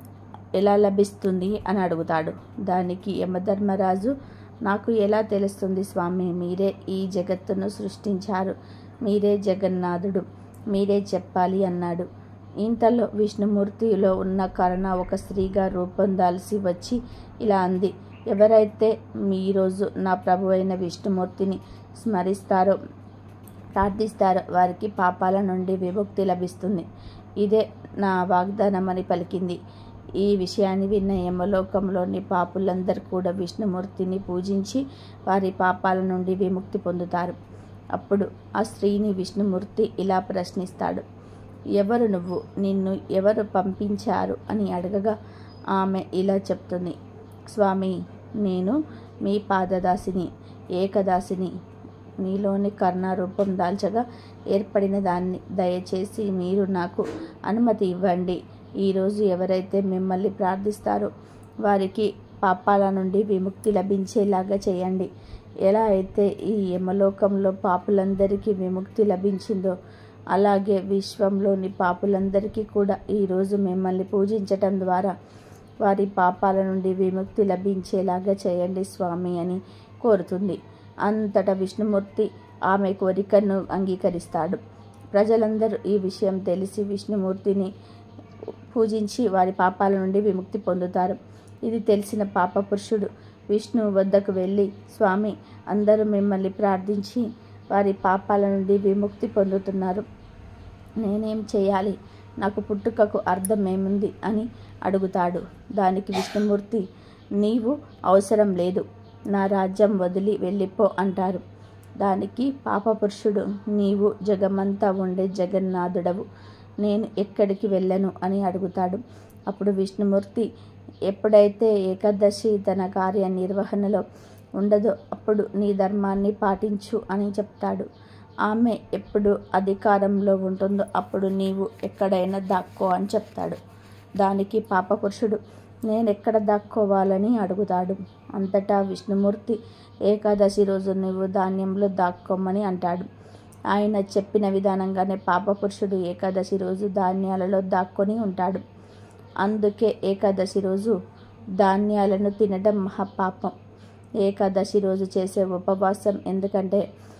ఎలా లభిస్తుంది అని అడుగుతాడు దానికి యమధర్మరాజు నాకు ఎలా తెలుస్తుంది స్వామి మీరే ఈ జగత్తును సృష్టించారు మీరే జగన్నాథుడు మీరే చెప్పాలి అన్నాడు ఇంతలో విష్ణుమూర్తిలో ఉన్న కరుణ ఒక స్త్రీగా రూపొందాల్సి వచ్చి ఇలా అంది ఎవరైతే ఈరోజు నా ప్రభు అయిన విష్ణుమూర్తిని స్మరిస్తారో ప్రార్థిస్తారో వారికి పాపాల నుండి విముక్తి లభిస్తుంది ఇదే నా వాగ్దానమని పలికింది ఈ విషయాన్ని విన్న యమలోకంలోని పాపులందరూ కూడా విష్ణుమూర్తిని పూజించి వారి పాపాల నుండి విముక్తి పొందుతారు అప్పుడు ఆ స్త్రీని విష్ణుమూర్తి ఇలా ప్రశ్నిస్తాడు ఎవరు నువ్వు నిన్ను ఎవరు పంపించారు అని అడగగా ఆమె ఇలా చెప్తుంది స్వామి నేను మీ పాదదాసిని ఏకదాసిని మీలోని కర్ణ రూపం దాల్చగా ఏర్పడిన దాన్ని దయచేసి మీరు నాకు అనుమతి ఇవ్వండి ఈరోజు ఎవరైతే మిమ్మల్ని ప్రార్థిస్తారో వారికి పాపాల నుండి విముక్తి లభించేలాగా చేయండి ఎలా అయితే ఈ యమలోకంలో పాపులందరికీ విముక్తి లభించిందో అలాగే విశ్వంలోని పాపులందరికీ కూడా ఈరోజు మిమ్మల్ని పూజించటం ద్వారా వారి పాపాల నుండి విముక్తి లభించేలాగా చేయండి స్వామి అని కోరుతుంది అంతటా విష్ణుమూర్తి ఆమె కోరికను అంగీకరిస్తాడు ప్రజలందరూ ఈ విషయం తెలిసి విష్ణుమూర్తిని పూజించి వారి పాపాల నుండి విముక్తి పొందుతారు ఇది తెలిసిన పాప పురుషుడు విష్ణువు వద్దకు వెళ్ళి స్వామి అందరూ మిమ్మల్ని ప్రార్థించి వారి పాపాల నుండి విముక్తి పొందుతున్నారు నేనేం చేయాలి నాకు పుట్టుకకు అర్థం ఏముంది అని అడుగుతాడు దానికి విష్ణుమూర్తి నీవు అవసరం లేదు నా రాజ్యం వదిలి వెళ్ళిపో అంటారు దానికి పాపపురుషుడు నీవు జగమంతా ఉండే జగన్నాథుడవు నేను ఎక్కడికి వెళ్ళను అని అడుగుతాడు అప్పుడు విష్ణుమూర్తి ఎప్పుడైతే ఏకాదశి తన కార్య నిర్వహణలో ఉండదో అప్పుడు నీ ధర్మాన్ని పాటించు అని చెప్తాడు ఆమె ఎప్పుడు అధికారంలో ఉంటుందో అప్పుడు నీవు ఎక్కడైనా దాక్కో అని చెప్తాడు దానికి పాపపురుషుడు నేను ఎక్కడ దాక్కోవాలని అడుగుతాడు అంతటా విష్ణుమూర్తి ఏకాదశి రోజు నువ్వు ధాన్యంలో దాక్కోమని అంటాడు ఆయన చెప్పిన విధానంగానే పాపపురుషుడు ఏకాదశి రోజు ధాన్యాలలో దాక్కొని ఉంటాడు అందుకే ఏకాదశి రోజు ధాన్యాలను తినడం మహాపాపం ఏకాదశి రోజు చేసే ఉపవాసం ఎందుకంటే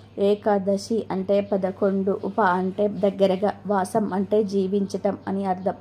ఏకాదశి అంటే పదకొండు ఉప అంటే దగ్గరగా వాసం అంటే జీవించటం అని అర్థం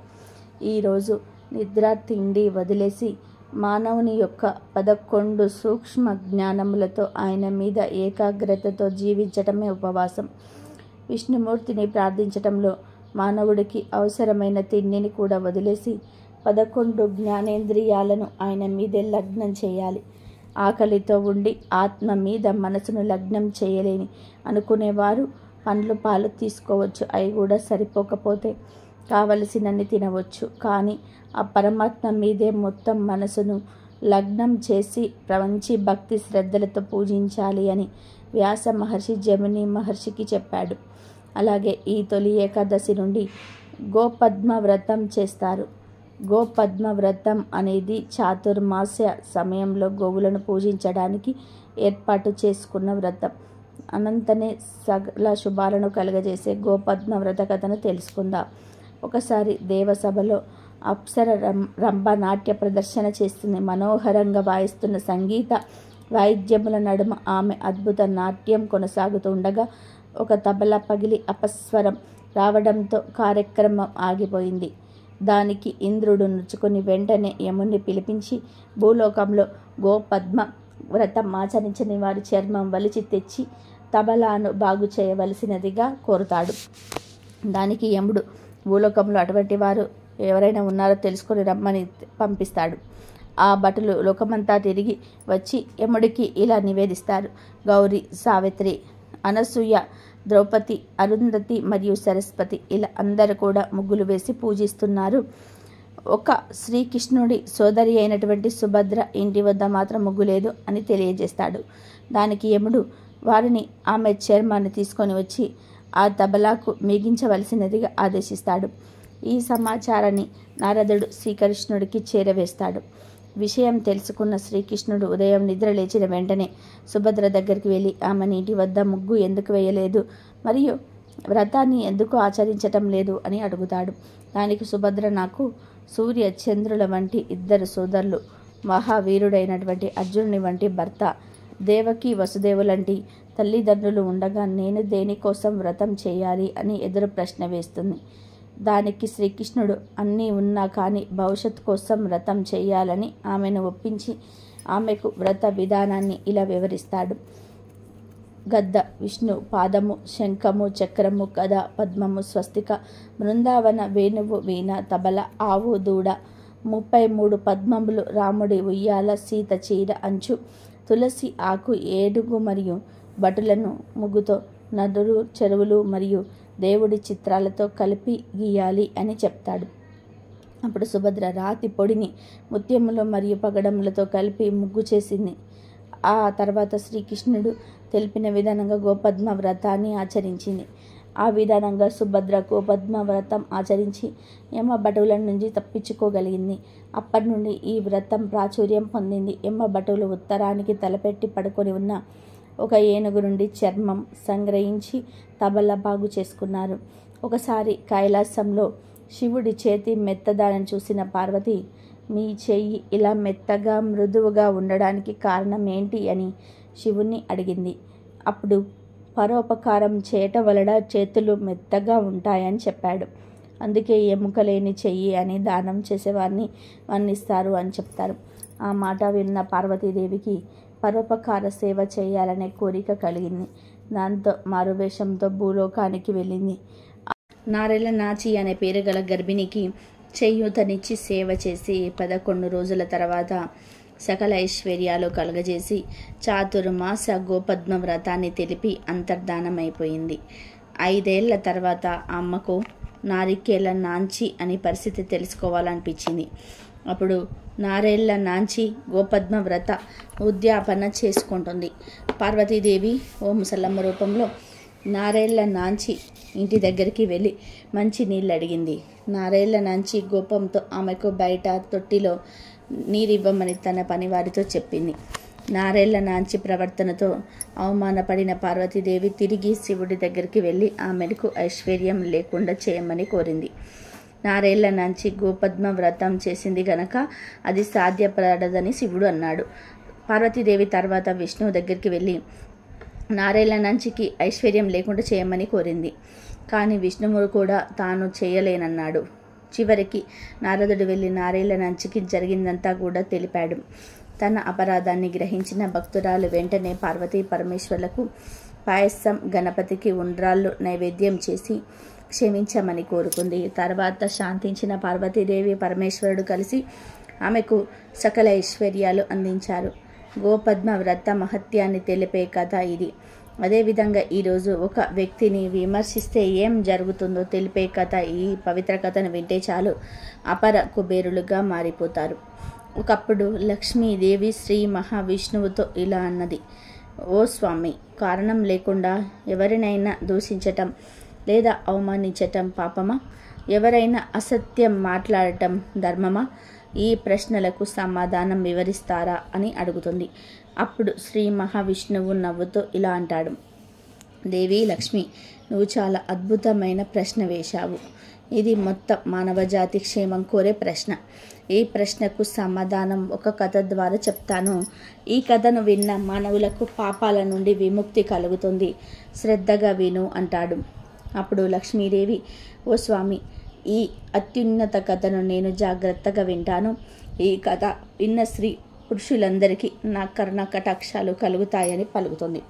ఈరోజు నిద్ర తిండి వదిలేసి మానవుని యొక్క పదకొండు సూక్ష్మ జ్ఞానములతో ఆయన మీద ఏకాగ్రతతో జీవించటమే ఉపవాసం విష్ణుమూర్తిని ప్రార్థించటంలో మానవుడికి అవసరమైన తిండిని కూడా వదిలేసి పదకొండు జ్ఞానేంద్రియాలను ఆయన మీదే లగ్నం చేయాలి ఆకలితో ఉండి ఆత్మ మీద మనసును లగ్నం చేయలేని అనుకునేవారు పండ్లు పాలు తీసుకోవచ్చు అవి కూడా సరిపోకపోతే కావలసినన్ని తినవచ్చు కానీ ఆ పరమాత్మ మీదే మొత్తం మనసును లగ్నం చేసి ప్రవంచి భక్తి శ్రద్ధలతో పూజించాలి అని వ్యాస మహర్షి జమిని మహర్షికి చెప్పాడు అలాగే ఈ తొలి ఏకాదశి నుండి గోపద్మ వ్రతం చేస్తారు గోపద్మ వ్రతం అనేది చాతుర్మాస్య సమయంలో గోవులను పూజించడానికి ఏర్పాటు చేసుకున్న వ్రతం అనంతనే సకల శుభాలను కలుగజేసే గోపద్మ వ్రత కథను తెలుసుకుందాం ఒకసారి దేవసభలో అప్సర రం రంభ నాట్య ప్రదర్శన చేస్తుంది మనోహరంగా వాయిస్తున్న సంగీత వాయిద్యముల నడుమ ఆమె అద్భుత నాట్యం కొనసాగుతుండగా ఒక తబలా పగిలి అపస్వరం రావడంతో కార్యక్రమం ఆగిపోయింది దానికి ఇంద్రుడు నొచ్చుకొని వెంటనే యముని పిలిపించి భూలోకంలో గోపద్మ వ్రతం ఆచరించని వారి చర్మం వలిచి తెచ్చి తబలాను బాగు చేయవలసినదిగా కోరుతాడు దానికి యముడు భూలోకంలో అటువంటి వారు ఎవరైనా ఉన్నారో తెలుసుకొని రమ్మని పంపిస్తాడు ఆ భటులు లోకమంతా తిరిగి వచ్చి యముడికి ఇలా నివేదిస్తారు గౌరి సావిత్రి అనసూయ ద్రౌపది అరుంధతి మరియు సరస్వతి ఇలా అందరూ కూడా ముగ్గులు వేసి పూజిస్తున్నారు ఒక శ్రీకృష్ణుడి సోదరి అయినటువంటి సుభద్ర ఇంటి వద్ద మాత్రం ముగ్గు లేదు అని తెలియజేస్తాడు దానికి యముడు వారిని ఆమె చర్మాన్ని తీసుకొని వచ్చి ఆ తబలాకు మిగించవలసినదిగా ఆదేశిస్తాడు ఈ సమాచారాన్ని నారదుడు శ్రీకృష్ణుడికి చేరవేస్తాడు విషయం తెలుసుకున్న శ్రీకృష్ణుడు ఉదయం నిద్ర లేచిన వెంటనే సుభద్ర దగ్గరికి వెళ్ళి ఆమె నీటి వద్ద ముగ్గు ఎందుకు వేయలేదు మరియు వ్రతాన్ని ఎందుకు ఆచరించటం లేదు అని అడుగుతాడు దానికి సుభద్ర నాకు సూర్య చంద్రుల వంటి ఇద్దరు సోదరులు మహావీరుడైనటువంటి అర్జునుని వంటి భర్త దేవకి వసుదేవులంటి తల్లిదండ్రులు ఉండగా నేను దేనికోసం వ్రతం చేయాలి అని ఎదురు ప్రశ్న వేస్తుంది దానికి శ్రీకృష్ణుడు అన్నీ ఉన్నా కానీ భవిష్యత్ కోసం వ్రతం చేయాలని ఆమెను ఒప్పించి ఆమెకు వ్రత విధానాన్ని ఇలా వివరిస్తాడు గద్ద విష్ణు పాదము శంఖము చక్రము గద పద్మము స్వస్తిక బృందావన వేణువు వీణ తబల ఆవు దూడ ముప్పై మూడు పద్మములు రాముడి ఉయ్యాల సీత చీర అంచు తులసి ఆకు ఏడుగు మరియు భటులను ముగ్గుతో నదులు చెరువులు మరియు దేవుడి చిత్రాలతో కలిపి గీయాలి అని చెప్తాడు అప్పుడు సుభద్ర రాతి పొడిని ముత్యములు మరియు పగడములతో కలిపి ముగ్గు చేసింది ఆ తర్వాత శ్రీకృష్ణుడు తెలిపిన విధానంగా గోపద్మ వ్రతాన్ని ఆచరించింది ఆ విధానంగా సుభద్ర గోపద్మ వ్రతం ఆచరించి యమ భటువుల నుంచి తప్పించుకోగలిగింది అప్పటి నుండి ఈ వ్రతం ప్రాచుర్యం పొందింది యమ భటువులు ఉత్తరానికి తలపెట్టి పడుకొని ఉన్న ఒక ఏనుగు నుండి చర్మం సంగ్రహించి తబల బాగు చేసుకున్నారు ఒకసారి కైలాసంలో శివుడి చేతి మెత్తదానని చూసిన పార్వతి మీ చెయ్యి ఇలా మెత్తగా మృదువుగా ఉండడానికి కారణం ఏంటి అని శివుణ్ణి అడిగింది అప్పుడు పరోపకారం చేయటం వలన చేతులు మెత్తగా ఉంటాయని చెప్పాడు అందుకే ఎముక లేని చెయ్యి అని దానం చేసేవారిని వర్ణిస్తారు అని చెప్తారు ఆ మాట విన్న పార్వతీదేవికి పరోపకార సేవ చేయాలనే కోరిక కలిగింది దాంతో మారువేషంతో భూలోకానికి వెళ్ళింది నారెల నాచి అనే పేరు గల గర్భిణికి చేయూతనిచ్చి సేవ చేసి పదకొండు రోజుల తర్వాత సకల ఐశ్వర్యాలు కలుగజేసి చాతుర్మాస గోపద్మ వ్రతాన్ని తెలిపి అంతర్ధానమైపోయింది ఐదేళ్ల తర్వాత అమ్మకు నారికేళ్ళ నాంచి అని పరిస్థితి తెలుసుకోవాలనిపించింది అప్పుడు నారేళ్ల నాంచి గోపద్మ వ్రత ఉద్యాపన చేసుకుంటుంది పార్వతీదేవి ఓ ముసలమ్మ రూపంలో నారేళ్ల నాంచి ఇంటి దగ్గరికి వెళ్ళి మంచి నీళ్ళు అడిగింది నారేళ్ల నాంచి గోపంతో ఆమెకు బయట తొట్టిలో నీరివ్వమని తన పనివారితో చెప్పింది నారేళ్ల నాంచి ప్రవర్తనతో అవమానపడిన పార్వతీదేవి తిరిగి శివుడి దగ్గరికి వెళ్ళి ఆమెకు ఐశ్వర్యం లేకుండా చేయమని కోరింది నారేళ్ల నాంచి గోపద్మ వ్రతం చేసింది గనక అది సాధ్యపడదని శివుడు అన్నాడు పార్వతీదేవి తర్వాత విష్ణువు దగ్గరికి వెళ్ళి నారేళ్ల నంచికి ఐశ్వర్యం లేకుండా చేయమని కోరింది కానీ విష్ణువు కూడా తాను చేయలేనన్నాడు చివరికి నారదుడు వెళ్ళి నారేళ్ల నంచికి జరిగిందంతా కూడా తెలిపాడు తన అపరాధాన్ని గ్రహించిన భక్తురాలు వెంటనే పార్వతీ పరమేశ్వర్లకు పాయసం గణపతికి ఉండ్రాళ్ళు నైవేద్యం చేసి క్షమించమని కోరుకుంది తర్వాత శాంతించిన పార్వతీదేవి పరమేశ్వరుడు కలిసి ఆమెకు సకల ఐశ్వర్యాలు అందించారు గోపద్మ వ్రత మహత్యాన్ని తెలిపే కథ ఇది అదేవిధంగా ఈరోజు ఒక వ్యక్తిని విమర్శిస్తే ఏం జరుగుతుందో తెలిపే కథ ఈ పవిత్ర కథను వింటే చాలు అపర కుబేరులుగా మారిపోతారు ఒకప్పుడు లక్ష్మీదేవి శ్రీ మహావిష్ణువుతో ఇలా అన్నది ఓ స్వామి కారణం లేకుండా ఎవరినైనా దూషించటం లేదా అవమానించటం పాపమా ఎవరైనా అసత్యం మాట్లాడటం ధర్మమా ఈ ప్రశ్నలకు సమాధానం వివరిస్తారా అని అడుగుతుంది అప్పుడు శ్రీ మహావిష్ణువు నవ్వుతో ఇలా అంటాడు దేవి లక్ష్మి నువ్వు చాలా అద్భుతమైన ప్రశ్న వేశావు ఇది మొత్తం మానవజాతి క్షేమం కోరే ప్రశ్న ఈ ప్రశ్నకు సమాధానం ఒక కథ ద్వారా చెప్తాను ఈ కథను విన్న మానవులకు పాపాల నుండి విముక్తి కలుగుతుంది శ్రద్ధగా విను అంటాడు అప్పుడు లక్ష్మీదేవి ఓ స్వామి ఈ అత్యున్నత కథను నేను జాగ్రత్తగా వింటాను ఈ కథ విన్న స్త్రీ పురుషులందరికీ నా కరుణ కటాక్షాలు కలుగుతాయని పలుకుతుంది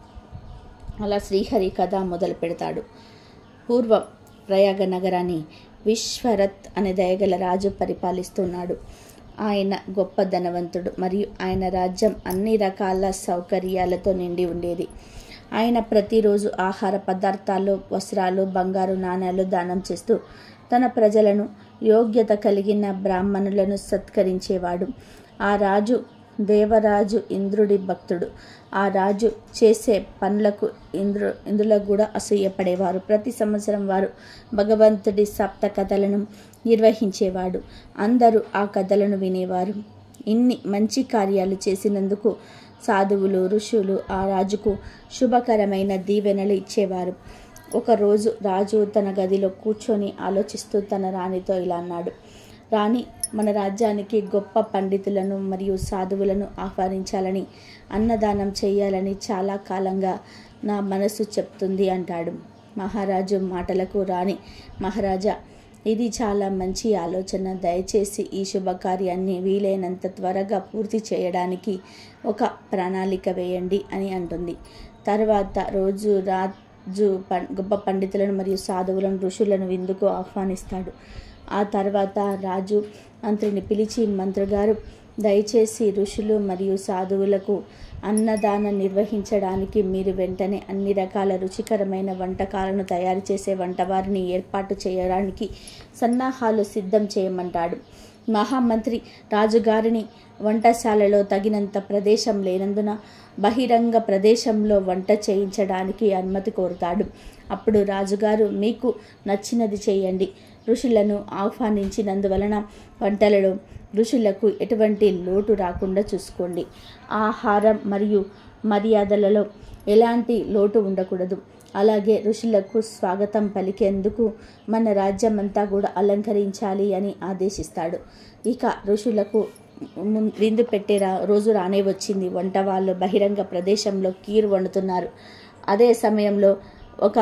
అలా శ్రీహరి కథ మొదలు పెడతాడు పూర్వం ప్రయాగ నగరాన్ని విశ్వరత్ అనే దయగల రాజు పరిపాలిస్తున్నాడు ఆయన గొప్ప ధనవంతుడు మరియు ఆయన రాజ్యం అన్ని రకాల సౌకర్యాలతో నిండి ఉండేది ఆయన ప్రతిరోజు ఆహార పదార్థాలు వస్త్రాలు బంగారు నాణ్యాలు దానం చేస్తూ తన ప్రజలను యోగ్యత కలిగిన బ్రాహ్మణులను సత్కరించేవాడు ఆ రాజు దేవరాజు ఇంద్రుడి భక్తుడు ఆ రాజు చేసే పనులకు ఇంద్రు ఇంద్రులకు కూడా అసూయపడేవారు ప్రతి సంవత్సరం వారు భగవంతుడి సప్త కథలను నిర్వహించేవాడు అందరూ ఆ కథలను వినేవారు ఇన్ని మంచి కార్యాలు చేసినందుకు సాధువులు ఋషులు ఆ రాజుకు శుభకరమైన దీవెనలు ఇచ్చేవారు ఒకరోజు రాజు తన గదిలో కూర్చొని ఆలోచిస్తూ తన రాణితో ఇలా అన్నాడు రాణి మన రాజ్యానికి గొప్ప పండితులను మరియు సాధువులను ఆహ్వానించాలని అన్నదానం చేయాలని చాలా కాలంగా నా మనసు చెప్తుంది అంటాడు మహారాజు మాటలకు రాణి మహారాజా ఇది చాలా మంచి ఆలోచన దయచేసి ఈ శుభకార్యాన్ని వీలైనంత త్వరగా పూర్తి చేయడానికి ఒక ప్రణాళిక వేయండి అని అంటుంది తర్వాత రోజు రాజు పం గొప్ప పండితులను మరియు సాధువులను ఋషులను విందుకు ఆహ్వానిస్తాడు ఆ తర్వాత రాజు మంత్రిని పిలిచి మంత్రిగారు దయచేసి ఋషులు మరియు సాధువులకు అన్నదానం నిర్వహించడానికి మీరు వెంటనే అన్ని రకాల రుచికరమైన వంటకాలను తయారు చేసే వంటవారిని ఏర్పాటు చేయడానికి సన్నాహాలు సిద్ధం చేయమంటాడు మహామంత్రి రాజుగారిని వంటశాలలో తగినంత ప్రదేశం లేనందున బహిరంగ ప్రదేశంలో వంట చేయించడానికి అనుమతి కోరుతాడు అప్పుడు రాజుగారు మీకు నచ్చినది చేయండి ఋషులను ఆహ్వానించినందువలన వంటలలో ఋషులకు ఎటువంటి లోటు రాకుండా చూసుకోండి ఆహారం మరియు మర్యాదలలో ఎలాంటి లోటు ఉండకూడదు అలాగే ఋషులకు స్వాగతం పలికేందుకు మన రాజ్యం అంతా కూడా అలంకరించాలి అని ఆదేశిస్తాడు ఇక ఋషులకు ముం- విందు పెట్టే రా రోజు రానే వచ్చింది వంట వాళ్ళు బహిరంగ ప్రదేశంలో కీరు వండుతున్నారు అదే సమయంలో ఒక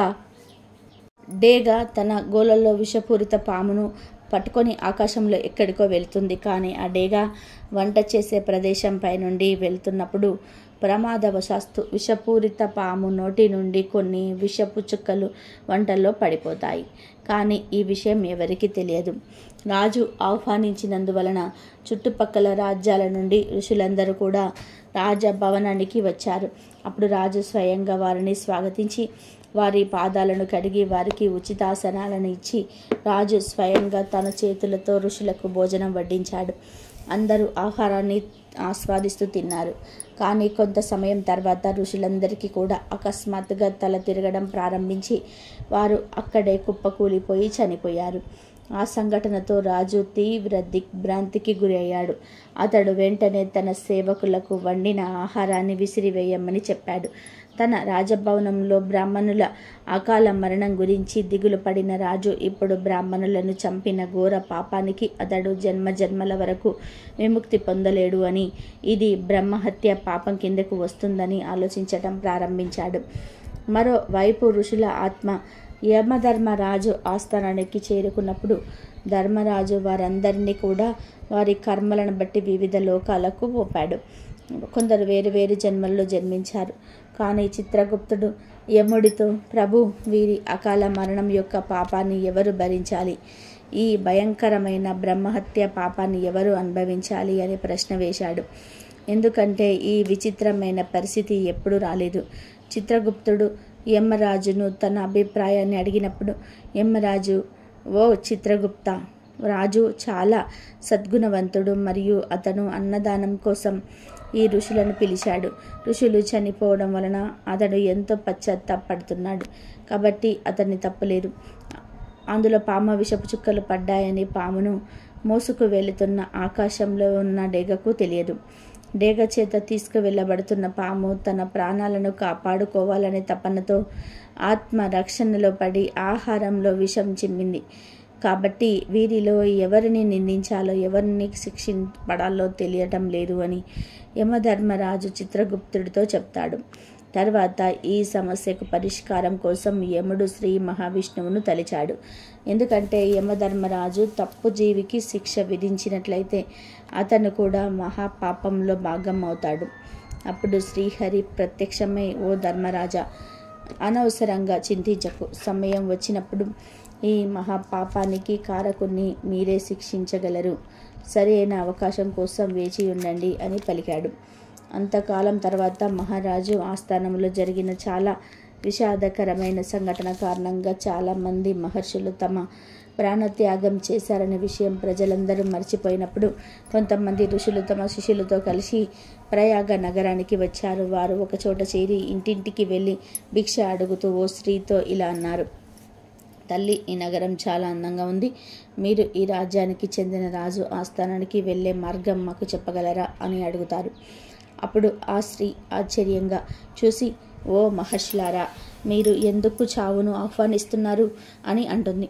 డేగ తన గోళల్లో విషపూరిత పామును పట్టుకొని ఆకాశంలో ఎక్కడికో వెళ్తుంది కానీ ఆ డేగ వంట చేసే ప్రదేశంపై నుండి వెళ్తున్నప్పుడు ప్రమాదవశాత్తు విషపూరిత పాము నోటి నుండి కొన్ని విషపు చుక్కలు వంటల్లో పడిపోతాయి కానీ ఈ విషయం ఎవరికీ తెలియదు రాజు ఆహ్వానించినందువలన చుట్టుపక్కల రాజ్యాల నుండి ఋషులందరూ కూడా రాజభవనానికి వచ్చారు అప్పుడు రాజు స్వయంగా వారిని స్వాగతించి వారి పాదాలను కడిగి వారికి ఉచితాసనాలను ఇచ్చి రాజు స్వయంగా తన చేతులతో ఋషులకు భోజనం వడ్డించాడు అందరూ ఆహారాన్ని ఆస్వాదిస్తూ తిన్నారు కానీ కొంత సమయం తర్వాత ఋషులందరికీ కూడా అకస్మాత్తుగా తల తిరగడం ప్రారంభించి వారు అక్కడే కుప్పకూలిపోయి చనిపోయారు ఆ సంఘటనతో రాజు తీవ్ర దిగ్భ్రాంతికి గురి అయ్యాడు అతడు వెంటనే తన సేవకులకు వండిన ఆహారాన్ని విసిరివేయమని చెప్పాడు తన రాజభవనంలో బ్రాహ్మణుల అకాల మరణం గురించి దిగులు పడిన రాజు ఇప్పుడు బ్రాహ్మణులను చంపిన ఘోర పాపానికి అతడు జన్మ జన్మల వరకు విముక్తి పొందలేడు అని ఇది బ్రహ్మహత్య పాపం కిందకు వస్తుందని ఆలోచించటం ప్రారంభించాడు మరోవైపు ఋషుల ఆత్మ యమధర్మరాజు ఆస్థానానికి చేరుకున్నప్పుడు ధర్మరాజు వారందరినీ కూడా వారి కర్మలను బట్టి వివిధ లోకాలకు పోపాడు కొందరు వేరు వేరు జన్మల్లో జన్మించారు కానీ చిత్రగుప్తుడు యముడితో ప్రభు వీరి అకాల మరణం యొక్క పాపాన్ని ఎవరు భరించాలి ఈ భయంకరమైన బ్రహ్మహత్య పాపాన్ని ఎవరు అనుభవించాలి అని ప్రశ్న వేశాడు ఎందుకంటే ఈ విచిత్రమైన పరిస్థితి ఎప్పుడు రాలేదు చిత్రగుప్తుడు యమరాజును తన అభిప్రాయాన్ని అడిగినప్పుడు యమరాజు ఓ చిత్రగుప్త రాజు చాలా సద్గుణవంతుడు మరియు అతను అన్నదానం కోసం ఈ ఋషులను పిలిచాడు ఋషులు చనిపోవడం వలన అతడు ఎంతో పశ్చాత్తాపడుతున్నాడు కాబట్టి అతన్ని తప్పలేదు అందులో పామ విషపు చుక్కలు పడ్డాయని పామును మోసుకు వెళుతున్న ఆకాశంలో ఉన్న డేగకు తెలియదు డేగ చేత తీసుకువెళ్ళబడుతున్న పాము తన ప్రాణాలను కాపాడుకోవాలనే తపనతో ఆత్మ రక్షణలో పడి ఆహారంలో విషం చిమ్మింది కాబట్టి వీరిలో ఎవరిని నిందించాలో ఎవరిని శిక్షింపడాలో తెలియటం లేదు అని యమధర్మరాజు చిత్రగుప్తుడితో చెప్తాడు తర్వాత ఈ సమస్యకు పరిష్కారం కోసం యముడు శ్రీ మహావిష్ణువును తలిచాడు ఎందుకంటే యమధర్మరాజు తప్పు జీవికి శిక్ష విధించినట్లయితే అతను కూడా మహాపాపంలో భాగం అవుతాడు అప్పుడు శ్రీహరి ప్రత్యక్షమై ఓ ధర్మరాజా అనవసరంగా చింతించకు సమయం వచ్చినప్పుడు ఈ మహాపాపానికి కారకుని మీరే శిక్షించగలరు సరైన అవకాశం కోసం వేచి ఉండండి అని పలికాడు అంతకాలం తర్వాత మహారాజు ఆస్థానంలో జరిగిన చాలా విషాదకరమైన సంఘటన కారణంగా చాలామంది మహర్షులు తమ ప్రాణత్యాగం చేశారనే విషయం ప్రజలందరూ మర్చిపోయినప్పుడు కొంతమంది ఋషులు తమ శిష్యులతో కలిసి ప్రయాగ నగరానికి వచ్చారు వారు ఒకచోట చేరి ఇంటింటికి వెళ్ళి భిక్ష అడుగుతూ ఓ స్త్రీతో ఇలా అన్నారు తల్లి ఈ నగరం చాలా అందంగా ఉంది మీరు ఈ రాజ్యానికి చెందిన రాజు ఆస్థానానికి వెళ్ళే మార్గం మాకు చెప్పగలరా అని అడుగుతారు అప్పుడు ఆ స్త్రీ ఆశ్చర్యంగా చూసి ఓ మహర్షులారా మీరు ఎందుకు చావును ఆహ్వానిస్తున్నారు అని అంటుంది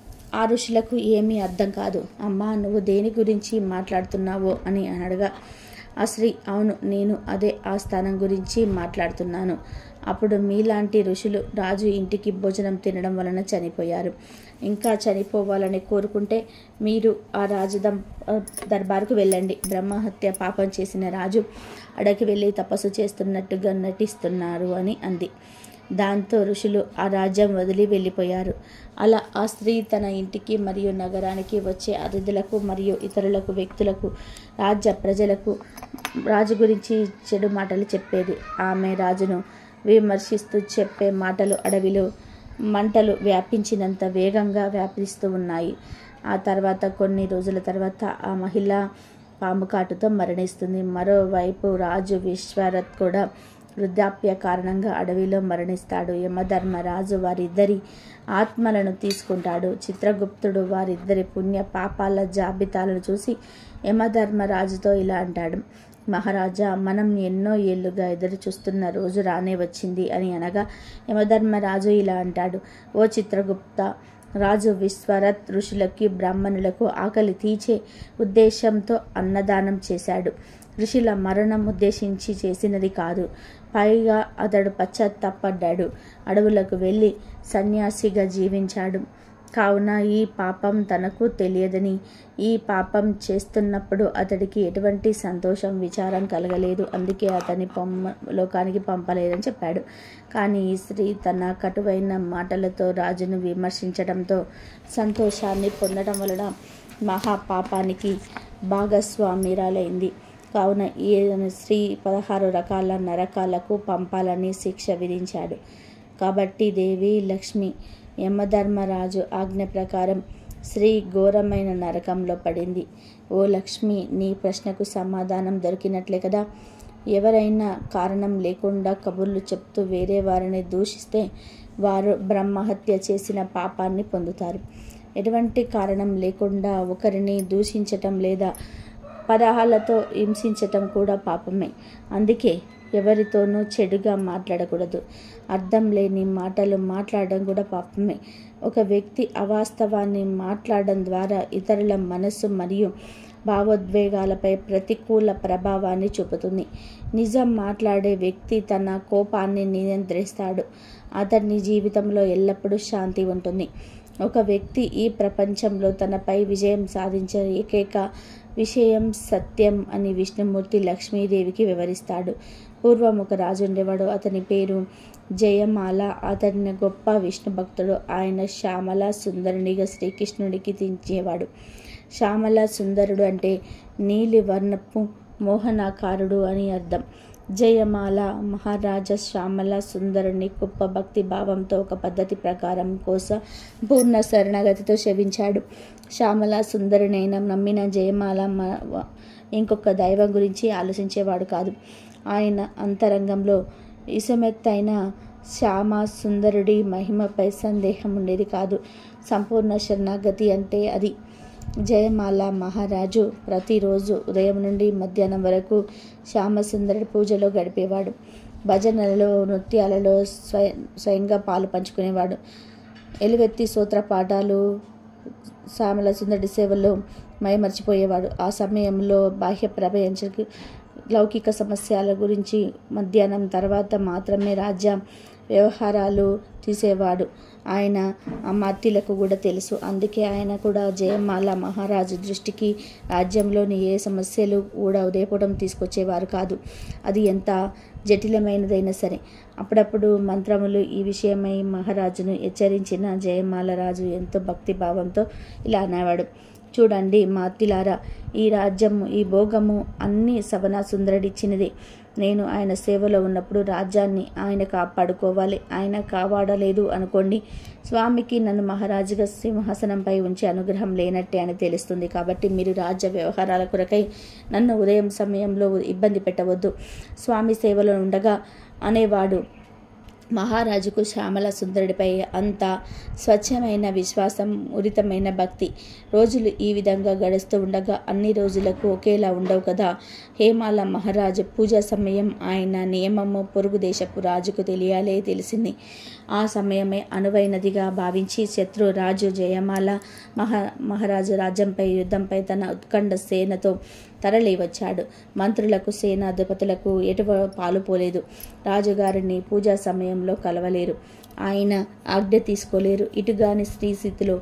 ఆ ఋషులకు ఏమీ అర్థం కాదు అమ్మా నువ్వు దేని గురించి మాట్లాడుతున్నావో అని అనడగా ఆ స్త్రీ అవును నేను అదే ఆ స్థానం గురించి మాట్లాడుతున్నాను అప్పుడు మీలాంటి ఋషులు రాజు ఇంటికి భోజనం తినడం వలన చనిపోయారు ఇంకా చనిపోవాలని కోరుకుంటే మీరు ఆ రాజు దం దర్బారుకు వెళ్ళండి బ్రహ్మహత్య పాపం చేసిన రాజు అడకి వెళ్ళి తపస్సు చేస్తున్నట్టుగా నటిస్తున్నారు అని అంది దాంతో ఋషులు ఆ రాజ్యం వదిలి వెళ్ళిపోయారు అలా ఆ స్త్రీ తన ఇంటికి మరియు నగరానికి వచ్చే అతిథులకు మరియు ఇతరులకు వ్యక్తులకు రాజ్య ప్రజలకు రాజు గురించి చెడు మాటలు చెప్పేది ఆమె రాజును విమర్శిస్తూ చెప్పే మాటలు అడవిలో మంటలు వ్యాపించినంత వేగంగా వ్యాపిస్తూ ఉన్నాయి ఆ తర్వాత కొన్ని రోజుల తర్వాత ఆ మహిళ పాము కాటుతో మరణిస్తుంది మరోవైపు రాజు విశ్వరథ్ కూడా వృద్ధాప్య కారణంగా అడవిలో మరణిస్తాడు యమధర్మరాజు వారిద్దరి ఆత్మలను తీసుకుంటాడు చిత్రగుప్తుడు వారిద్దరి పుణ్య పాపాల జాబితాలను చూసి యమధర్మరాజుతో ఇలా అంటాడు మహారాజా మనం ఎన్నో ఏళ్లుగా ఎదురు చూస్తున్న రోజు రానే వచ్చింది అని అనగా యమధర్మరాజు ఇలా అంటాడు ఓ చిత్రగుప్త రాజు విశ్వరథ్ ఋషులకి బ్రాహ్మణులకు ఆకలి తీర్చే ఉద్దేశంతో అన్నదానం చేశాడు ఋషుల మరణం ఉద్దేశించి చేసినది కాదు పైగా అతడు పశ్చాత్తాపడ్డాడు అడవులకు వెళ్ళి సన్యాసిగా జీవించాడు కావున ఈ పాపం తనకు తెలియదని ఈ పాపం చేస్తున్నప్పుడు అతడికి ఎటువంటి సంతోషం విచారం కలగలేదు అందుకే అతని పొమ్మ లోకానికి పంపలేదని చెప్పాడు కానీ ఈ స్త్రీ తన కటువైన మాటలతో రాజును విమర్శించడంతో సంతోషాన్ని పొందడం వలన మహాపాపానికి భాగస్వామిరాలైంది కావున ఈ స్త్రీ పదహారు రకాల నరకాలకు పంపాలని శిక్ష విధించాడు కాబట్టి దేవి లక్ష్మి యమధర్మరాజు ఆజ్ఞ ప్రకారం శ్రీ ఘోరమైన నరకంలో పడింది ఓ లక్ష్మి నీ ప్రశ్నకు సమాధానం దొరికినట్లే కదా ఎవరైనా కారణం లేకుండా కబుర్లు చెప్తూ వేరే వారిని దూషిస్తే వారు బ్రహ్మహత్య చేసిన పాపాన్ని పొందుతారు ఎటువంటి కారణం లేకుండా ఒకరిని దూషించటం లేదా పదహాలతో హింసించటం కూడా పాపమే అందుకే ఎవరితోనూ చెడుగా మాట్లాడకూడదు అర్థం లేని మాటలు మాట్లాడడం కూడా పాపమే ఒక వ్యక్తి అవాస్తవాన్ని మాట్లాడడం ద్వారా ఇతరుల మనస్సు మరియు భావోద్వేగాలపై ప్రతికూల ప్రభావాన్ని చూపుతుంది నిజం మాట్లాడే వ్యక్తి తన కోపాన్ని నియంత్రిస్తాడు అతని జీవితంలో ఎల్లప్పుడూ శాంతి ఉంటుంది ఒక వ్యక్తి ఈ ప్రపంచంలో తనపై విజయం సాధించే ఏకైక విషయం సత్యం అని విష్ణుమూర్తి లక్ష్మీదేవికి వివరిస్తాడు పూర్వం ఒక రాజు ఉండేవాడు అతని పేరు జయమాల అతని గొప్ప విష్ణు భక్తుడు ఆయన శ్యామల సుందరునిగా శ్రీకృష్ణుడికి తించేవాడు శ్యామల సుందరుడు అంటే నీలి వర్ణపు మోహనాకారుడు అని అర్థం జయమాల మహారాజా శ్యామల సుందరుని గొప్ప భక్తి భావంతో ఒక పద్ధతి ప్రకారం కోసం పూర్ణ శరణగతితో శవించాడు శ్యామల సుందరునైన నమ్మిన జయమాల మ- ఇంకొక దైవం గురించి ఆలోచించేవాడు కాదు ఆయన అంతరంగంలో ఇసుమెత్తైన శ్యామ సుందరుడి మహిమపై సందేహం ఉండేది కాదు సంపూర్ణ శరణాగతి అంటే అది జయమాల మహారాజు ప్రతిరోజు ఉదయం నుండి మధ్యాహ్నం వరకు శ్యామసుందరుడి పూజలో గడిపేవాడు భజనలలో నృత్యాలలో స్వయ స్వయంగా పాలు పంచుకునేవాడు ఎలువెత్తి సూత్ర పాఠాలు శ్యామల సుందరుడి సేవల్లో మైమర్చిపోయేవాడు ఆ సమయంలో బాహ్య ప్రపంచకు లౌకిక సమస్యల గురించి మధ్యాహ్నం తర్వాత మాత్రమే రాజ్య వ్యవహారాలు తీసేవాడు ఆయన అమాత్యులకు కూడా తెలుసు అందుకే ఆయన కూడా జయమాల మహారాజు దృష్టికి రాజ్యంలోని ఏ సమస్యలు కూడా ఉదయపూటం తీసుకొచ్చేవారు కాదు అది ఎంత జటిలమైనదైనా సరే అప్పుడప్పుడు మంత్రములు ఈ విషయమై మహారాజును హెచ్చరించిన జయమాల రాజు ఎంతో భక్తి భావంతో ఇలా అనేవాడు చూడండి మా అత్తిలారా ఈ రాజ్యము ఈ భోగము అన్నీ సవనా సుందరుడిచ్చినదే నేను ఆయన సేవలో ఉన్నప్పుడు రాజ్యాన్ని ఆయన కాపాడుకోవాలి ఆయన కాపాడలేదు అనుకోండి స్వామికి నన్ను మహారాజుగా సింహాసనంపై ఉంచి అనుగ్రహం లేనట్టే అని తెలుస్తుంది కాబట్టి మీరు రాజ్య వ్యవహారాల కొరకై నన్ను ఉదయం సమయంలో ఇబ్బంది పెట్టవద్దు స్వామి సేవలో ఉండగా అనేవాడు మహారాజుకు శ్యామల సుందరుడిపై అంత స్వచ్ఛమైన విశ్వాసం ఉరితమైన భక్తి రోజులు ఈ విధంగా గడుస్తూ ఉండగా అన్ని రోజులకు ఒకేలా ఉండవు కదా హేమాల మహారాజు పూజా సమయం ఆయన నియమము పొరుగు దేశపు రాజుకు తెలియాలే తెలిసింది ఆ సమయమే అనువైనదిగా భావించి శత్రు రాజు జయమాల మహా మహారాజు రాజ్యంపై యుద్ధంపై తన ఉత్కంఠ సేనతో తరలి వచ్చాడు మంత్రులకు సేనాధిపతులకు ఎటువ పాలుపోలేదు రాజుగారిని పూజా సమయంలో కలవలేరు ఆయన ఆజ్ఞ తీసుకోలేరు ఇటుగాని స్త్రీ స్థితిలో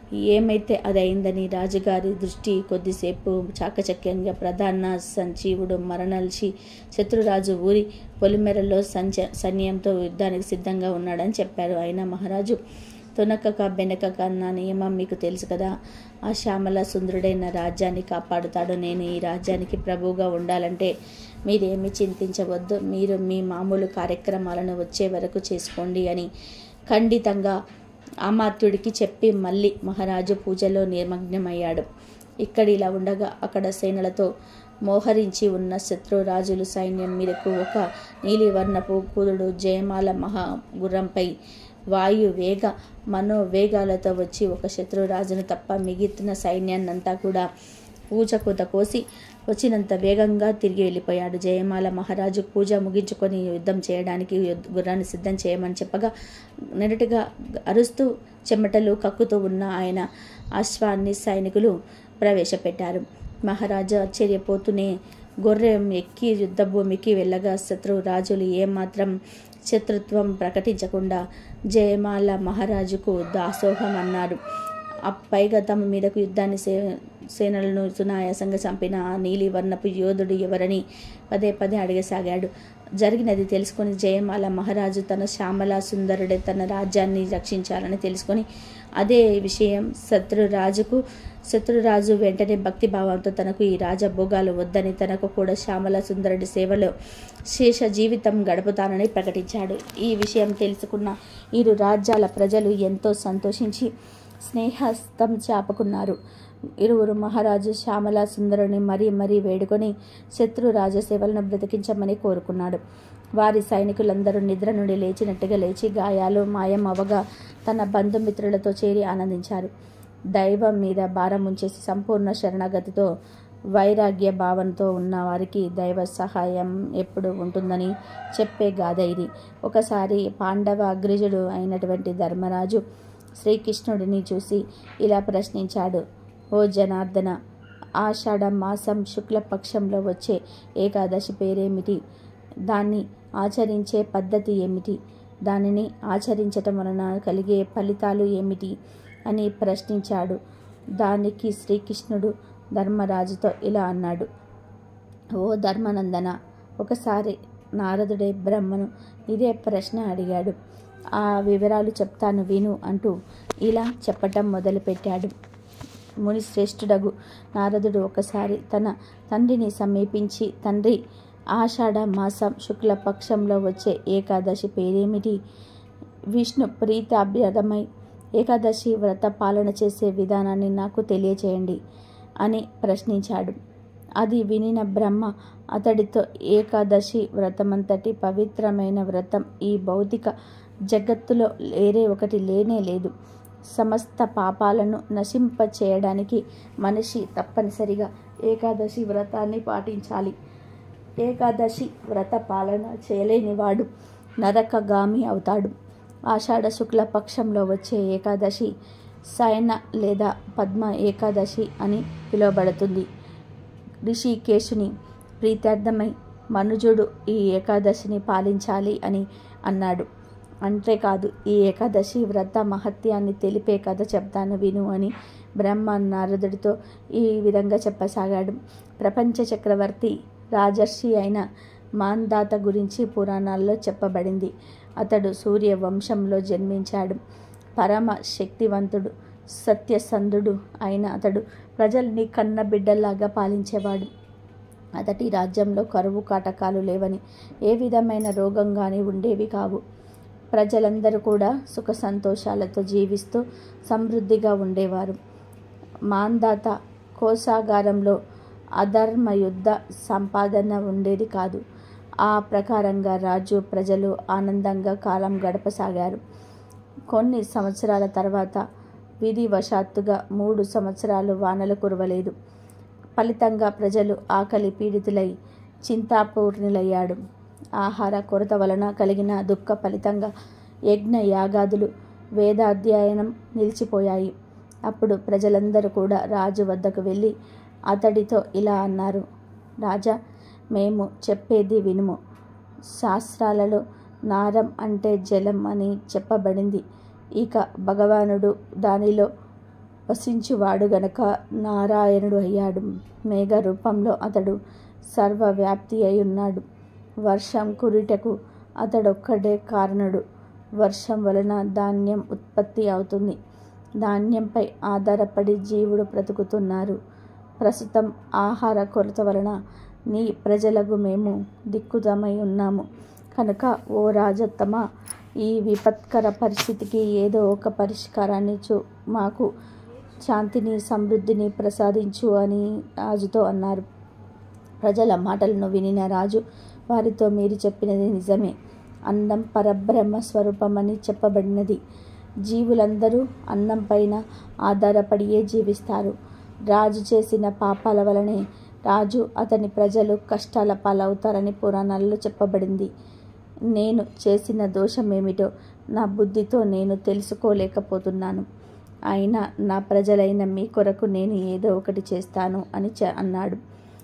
ఏమైతే అదైందని రాజుగారి దృష్టి కొద్దిసేపు చాకచక్యంగా ప్రధాన సంజీవుడు మరణల్చి శత్రురాజు ఊరి పొలిమెరలో సంచ సైన్యంతో యుద్ధానికి సిద్ధంగా ఉన్నాడని చెప్పారు అయినా మహారాజు తొనకక బెనకక నా నియమం మీకు తెలుసు కదా ఆ శ్యామల సుందరుడైన రాజ్యాన్ని కాపాడుతాడు నేను ఈ రాజ్యానికి ప్రభువుగా ఉండాలంటే మీరేమి చింతించవద్దు మీరు మీ మామూలు కార్యక్రమాలను వచ్చే వరకు చేసుకోండి అని ఖండితంగా అమాత్యుడికి చెప్పి మళ్ళీ మహారాజు పూజలో నిమగ్నమయ్యాడు ఇక్కడ ఇలా ఉండగా అక్కడ సేనలతో మోహరించి ఉన్న శత్రురాజులు సైన్యం మీదకు ఒక నీలివర్ణపు కూతుడు జయమాల మహా గుర్రంపై వాయు వేగ మనోవేగాలతో వచ్చి ఒక శత్రురాజును తప్ప మిగిలిన సైన్యాన్నంతా కూడా పూజకుత కోసి వచ్చినంత వేగంగా తిరిగి వెళ్ళిపోయాడు జయమాల మహారాజు పూజ ముగించుకొని యుద్ధం చేయడానికి యుద్ధ- గుర్రాన్ని సిద్ధం చేయమని చెప్పగా నెరటిగా అరుస్తూ చెమటలు కక్కుతూ ఉన్న ఆయన అశ్వాన్ని సైనికులు ప్రవేశపెట్టారు మహారాజు ఆశ్చర్యపోతూనే గొర్రెం ఎక్కి యుద్ధభూమికి వెళ్ళగా శత్రు రాజులు ఏమాత్రం శత్రుత్వం ప్రకటించకుండా జయమాల మహారాజుకు దాసోహం అన్నారు ఆ పైగా తమ మీదకు యుద్ధాన్ని సే సేనలను సునాయాసంగా చంపిన ఆ నీలివర్ణపు యోధుడు ఎవరని పదే పదే అడగసాగాడు జరిగినది తెలుసుకొని జయమాల మహారాజు తన శ్యామల సుందరుడే తన రాజ్యాన్ని రక్షించాలని తెలుసుకొని అదే విషయం శత్రురాజుకు శత్రురాజు వెంటనే భక్తిభావంతో తనకు ఈ రాజభోగాలు వద్దని తనకు కూడా శ్యామల సుందరుడి సేవలో శేష జీవితం గడుపుతానని ప్రకటించాడు ఈ విషయం తెలుసుకున్న ఇరు రాజ్యాల ప్రజలు ఎంతో సంతోషించి స్నేహస్తం చాపుకున్నారు ఇరువురు మహారాజు శ్యామల సుందరుని మరీ మరీ వేడుకొని శత్రు రాజసేవలను బ్రతికించమని కోరుకున్నాడు వారి సైనికులందరూ నిద్ర నుండి లేచినట్టుగా లేచి గాయాలు మాయం అవగా తన బంధుమిత్రులతో చేరి ఆనందించారు దైవం మీద భారం ఉంచేసి సంపూర్ణ శరణాగతితో వైరాగ్య భావంతో ఉన్న వారికి దైవ సహాయం ఎప్పుడు ఉంటుందని చెప్పే గాథ ఇది ఒకసారి పాండవ అగ్రజుడు అయినటువంటి ధర్మరాజు శ్రీకృష్ణుడిని చూసి ఇలా ప్రశ్నించాడు ఓ జనార్దన ఆషాఢ మాసం శుక్లపక్షంలో వచ్చే ఏకాదశి పేరేమిటి దాన్ని ఆచరించే పద్ధతి ఏమిటి దానిని ఆచరించటం వలన కలిగే ఫలితాలు ఏమిటి అని ప్రశ్నించాడు దానికి శ్రీకృష్ణుడు ధర్మరాజుతో ఇలా అన్నాడు ఓ ధర్మనందన ఒకసారి నారదుడే బ్రహ్మను ఇదే ప్రశ్న అడిగాడు ఆ వివరాలు చెప్తాను విను అంటూ ఇలా చెప్పటం మొదలుపెట్టాడు ముని శ్రేష్ఠుడగు నారదుడు ఒకసారి తన తండ్రిని సమీపించి తండ్రి ఆషాఢ మాసం శుక్లపక్షంలో వచ్చే ఏకాదశి పేరేమిటి విష్ణు ప్రీతాభ్యర్థమై ఏకాదశి వ్రత పాలన చేసే విధానాన్ని నాకు తెలియచేయండి అని ప్రశ్నించాడు అది వినిన బ్రహ్మ అతడితో ఏకాదశి వ్రతమంతటి పవిత్రమైన వ్రతం ఈ భౌతిక జగత్తులో వేరే ఒకటి లేనే లేదు సమస్త పాపాలను నశింప చేయడానికి మనిషి తప్పనిసరిగా ఏకాదశి వ్రతాన్ని పాటించాలి ఏకాదశి వ్రత పాలన చేయలేనివాడు నరకగామి అవుతాడు ఆషాఢ శుక్ల పక్షంలో వచ్చే ఏకాదశి సైన లేదా పద్మ ఏకాదశి అని పిలువబడుతుంది ఋషికేశుని ప్రీత్యర్థమై మనుజుడు ఈ ఏకాదశిని పాలించాలి అని అన్నాడు అంతేకాదు ఈ ఏకాదశి వ్రత మహత్యాన్ని తెలిపే కథ చెప్తాను విను అని బ్రహ్మ నారదుడితో ఈ విధంగా చెప్పసాగాడు ప్రపంచ చక్రవర్తి రాజర్షి అయిన మాందాత గురించి పురాణాల్లో చెప్పబడింది అతడు సూర్య వంశంలో జన్మించాడు పరమ శక్తివంతుడు సత్యసంధుడు అయిన అతడు ప్రజల్ని కన్న బిడ్డల్లాగా పాలించేవాడు అతడి రాజ్యంలో కరువు కాటకాలు లేవని ఏ విధమైన రోగం కానీ ఉండేవి కావు ప్రజలందరూ కూడా సుఖ సంతోషాలతో జీవిస్తూ సమృద్ధిగా ఉండేవారు మాందాత కోశాగారంలో అధర్మ యుద్ధ సంపాదన ఉండేది కాదు ఆ ప్రకారంగా రాజు ప్రజలు ఆనందంగా కాలం గడపసాగారు కొన్ని సంవత్సరాల తర్వాత విధివశాత్తుగా మూడు సంవత్సరాలు వానలు కురవలేదు ఫలితంగా ప్రజలు ఆకలి పీడితులై చింతాపూర్ణులయ్యాడు ఆహార కొరత వలన కలిగిన దుఃఖ ఫలితంగా యజ్ఞ యాగాదులు వేదాధ్యయనం నిలిచిపోయాయి అప్పుడు ప్రజలందరూ కూడా రాజు వద్దకు వెళ్ళి అతడితో ఇలా అన్నారు రాజా మేము చెప్పేది వినుము శాస్త్రాలలో నారం అంటే జలం అని చెప్పబడింది ఇక భగవానుడు దానిలో వసించువాడు గనక నారాయణుడు అయ్యాడు మేఘ రూపంలో అతడు సర్వవ్యాప్తి అయి ఉన్నాడు వర్షం కురిటకు అతడొక్కడే కారణుడు వర్షం వలన ధాన్యం ఉత్పత్తి అవుతుంది ధాన్యంపై ఆధారపడి జీవుడు బ్రతుకుతున్నారు ప్రస్తుతం ఆహార కొరత వలన నీ ప్రజలకు మేము దిక్కుదమై ఉన్నాము కనుక ఓ రాజోత్తమ ఈ విపత్కర పరిస్థితికి ఏదో ఒక పరిష్కారాన్ని చూ మాకు శాంతిని సమృద్ధిని ప్రసాదించు అని రాజుతో అన్నారు ప్రజల మాటలను వినిన రాజు వారితో మీరు చెప్పినది నిజమే అన్నం పరబ్రహ్మ స్వరూపమని చెప్పబడినది జీవులందరూ అన్నం పైన ఆధారపడియే జీవిస్తారు రాజు చేసిన పాపాల వలనే రాజు అతని ప్రజలు కష్టాల పాలవుతారని పురాణాల్లో చెప్పబడింది నేను చేసిన దోషం ఏమిటో నా బుద్ధితో నేను తెలుసుకోలేకపోతున్నాను అయినా నా ప్రజలైన మీ కొరకు నేను ఏదో ఒకటి చేస్తాను అని చ అన్నాడు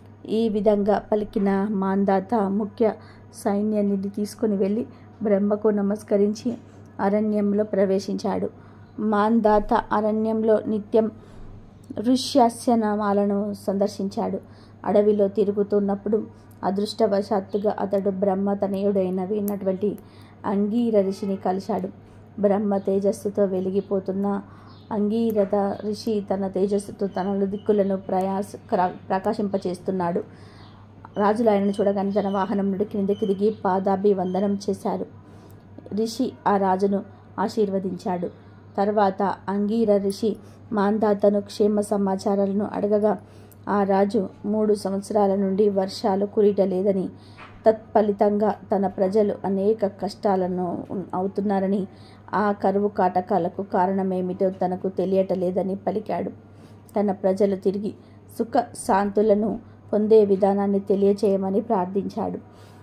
ఈ విధంగా పలికిన మాందాత ముఖ్య సైన్యాన్ని తీసుకుని వెళ్ళి బ్రహ్మకు నమస్కరించి అరణ్యంలో ప్రవేశించాడు మాందాత అరణ్యంలో నిత్యం ఋష్యాస్యనామాలను సందర్శించాడు అడవిలో తిరుగుతున్నప్పుడు అదృష్టవశాత్తుగా అతడు బ్రహ్మ తనయుడైన విన్నటువంటి అంగీర ఋషిని కలిశాడు బ్రహ్మ తేజస్సుతో వెలిగిపోతున్న అంగీరథ ఋషి తన తేజస్సుతో తన దిక్కులను ప్రయాస క్ర- ప్రకాశింపచేస్తున్నాడు రాజులు ఆయనను చూడగానే తన వాహనం నుండి కిందకి దిగి పాదాభివందనం చేశారు ఋషి ఆ రాజును ఆశీర్వదించాడు తర్వాత అంగీర ఋషి మాందాతను క్షేమ సమాచారాలను అడగగా ఆ రాజు మూడు సంవత్సరాల నుండి వర్షాలు కురియటలేదని తత్ఫలితంగా తన ప్రజలు అనేక కష్టాలను ఉన్- అవుతున్నారని ఆ కరువు కాటకాలకు కారణమేమిటో తనకు తెలియటలేదని పలికాడు తన ప్రజలు తిరిగి సుఖ శాంతులను పొందే విధానాన్ని తెలియచేయమని ప్రార్థించాడు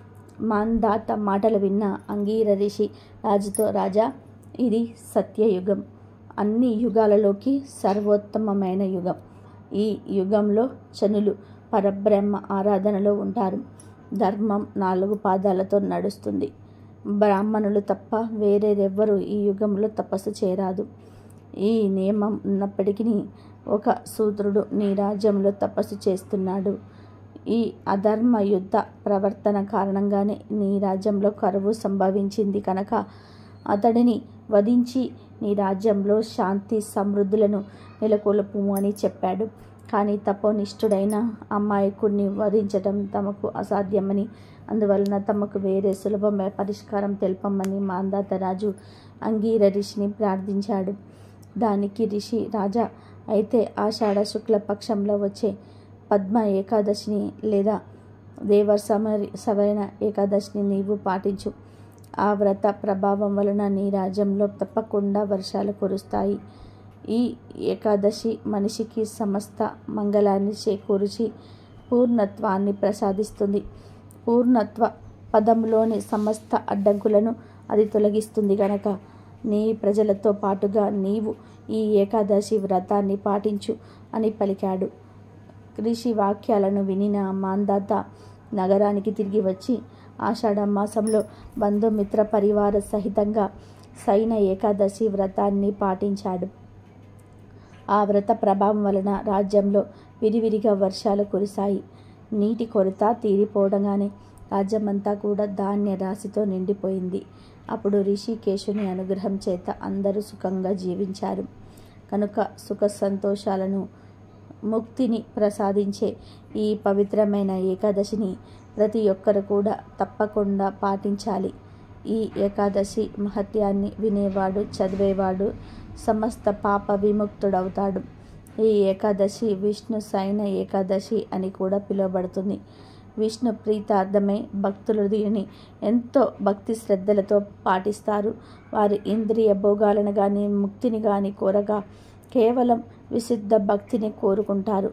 మాందాత మాటలు విన్న అంగీర ఋషి రాజుతో రాజా ఇది సత్యయుగం అన్ని యుగాలలోకి సర్వోత్తమమైన యుగం ఈ యుగంలో చనులు పరబ్రహ్మ ఆరాధనలో ఉంటారు ధర్మం నాలుగు పాదాలతో నడుస్తుంది బ్రాహ్మణులు తప్ప వేరేరెవ్వరూ ఈ యుగంలో తపస్సు చేయరాదు ఈ నియమం ఉన్నప్పటికీ ఒక సూత్రుడు నీ రాజ్యంలో తపస్సు చేస్తున్నాడు ఈ అధర్మ యుద్ధ ప్రవర్తన కారణంగానే నీ రాజ్యంలో కరువు సంభవించింది కనుక అతడిని వధించి నీ రాజ్యంలో శాంతి సమృద్ధులను నెలకొల్పు అని చెప్పాడు కానీ తపోనిష్ఠుడైన అమాయకుడిని వధించడం తమకు అసాధ్యమని అందువలన తమకు వేరే సులభమైన పరిష్కారం తెలపమని మాందాత రాజు అంగీర ఋషిని ప్రార్థించాడు దానికి ఋషి రాజా అయితే ఆషాఢ శుక్ల పక్షంలో వచ్చే పద్మ ఏకాదశిని లేదా దేవర్ సమరి సవైన ఏకాదశిని నీవు పాటించు ఆ వ్రత ప్రభావం వలన నీ రాజ్యంలో తప్పకుండా వర్షాలు కురుస్తాయి ఈ ఏకాదశి మనిషికి సమస్త మంగళాన్ని చేకూర్చి పూర్ణత్వాన్ని ప్రసాదిస్తుంది పూర్ణత్వ పదంలోని సమస్త అడ్డంకులను అది తొలగిస్తుంది గనక నీ ప్రజలతో పాటుగా నీవు ఈ ఏకాదశి వ్రతాన్ని పాటించు అని పలికాడు ఋషి వాక్యాలను వినిన మాందాత నగరానికి తిరిగి వచ్చి ఆషాఢ మాసంలో బంధుమిత్ర పరివార సహితంగా సైన ఏకాదశి వ్రతాన్ని పాటించాడు ఆ వ్రత ప్రభావం వలన రాజ్యంలో విరివిరిగా వర్షాలు కురిశాయి నీటి కొరత తీరిపోవడంగానే రాజ్యమంతా కూడా ధాన్య రాశితో నిండిపోయింది అప్పుడు ఋషికేశుని అనుగ్రహం చేత అందరూ సుఖంగా జీవించారు కనుక సుఖ సంతోషాలను ముక్తిని ప్రసాదించే ఈ పవిత్రమైన ఏకాదశిని ప్రతి ఒక్కరు కూడా తప్పకుండా పాటించాలి ఈ ఏకాదశి మహత్యాన్ని వినేవాడు చదివేవాడు సమస్త పాప విముక్తుడవుతాడు ఈ ఏకాదశి విష్ణు సైన ఏకాదశి అని కూడా పిలువబడుతుంది విష్ణు ప్రీతార్థమై భక్తులు దీనిని ఎంతో భక్తి శ్రద్ధలతో పాటిస్తారు వారి ఇంద్రియ భోగాలను కానీ ముక్తిని కానీ కోరగా కేవలం విశుద్ధ భక్తిని కోరుకుంటారు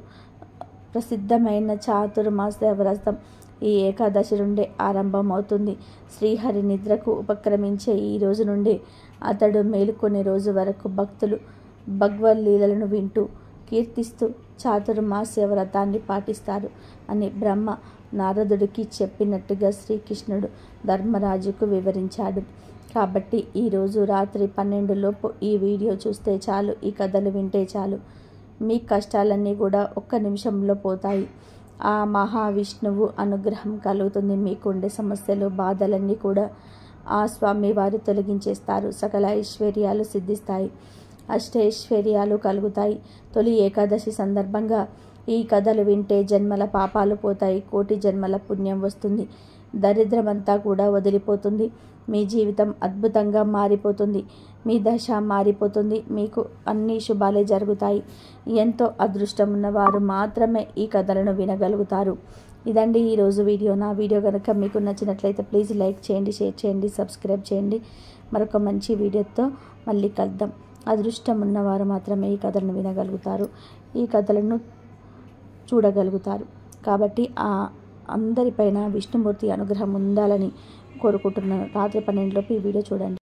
ప్రసిద్ధమైన చాతుర్మాస వ్రతం ఈ ఏకాదశి నుండే ఆరంభమవుతుంది శ్రీహరి నిద్రకు ఉపక్రమించే ఈ రోజు నుండి అతడు మేలుకొనే రోజు వరకు భక్తులు భగవల్లీలను వింటూ కీర్తిస్తూ చాతుర్మాస్య వ్రతాన్ని పాటిస్తారు అని బ్రహ్మ నారదుడికి చెప్పినట్టుగా శ్రీకృష్ణుడు ధర్మరాజుకు వివరించాడు కాబట్టి ఈరోజు రాత్రి పన్నెండు లోపు ఈ వీడియో చూస్తే చాలు ఈ కథలు వింటే చాలు మీ కష్టాలన్నీ కూడా ఒక్క నిమిషంలో పోతాయి ఆ మహావిష్ణువు అనుగ్రహం కలుగుతుంది మీకుండే సమస్యలు బాధలన్నీ కూడా ఆ స్వామి వారు తొలగించేస్తారు సకల ఐశ్వర్యాలు సిద్ధిస్తాయి అష్టైశ్వర్యాలు కలుగుతాయి తొలి ఏకాదశి సందర్భంగా ఈ కథలు వింటే జన్మల పాపాలు పోతాయి కోటి జన్మల పుణ్యం వస్తుంది దరిద్రమంతా కూడా వదిలిపోతుంది మీ జీవితం అద్భుతంగా మారిపోతుంది మీ దశ మారిపోతుంది మీకు అన్ని శుభాలే జరుగుతాయి ఎంతో అదృష్టం ఉన్నవారు మాత్రమే ఈ కథలను వినగలుగుతారు ఇదండి ఈరోజు వీడియో నా వీడియో కనుక మీకు నచ్చినట్లయితే ప్లీజ్ లైక్ చేయండి షేర్ చేయండి సబ్స్క్రైబ్ చేయండి మరొక మంచి వీడియోతో మళ్ళీ కలుద్దాం అదృష్టం ఉన్నవారు మాత్రమే ఈ కథలను వినగలుగుతారు ఈ కథలను చూడగలుగుతారు కాబట్టి ఆ అందరిపైన విష్ణుమూర్తి అనుగ్రహం ఉండాలని కోరుకుంటున్నాను రాత్రి పన్నెండులోపు ఈ వీడియో చూడండి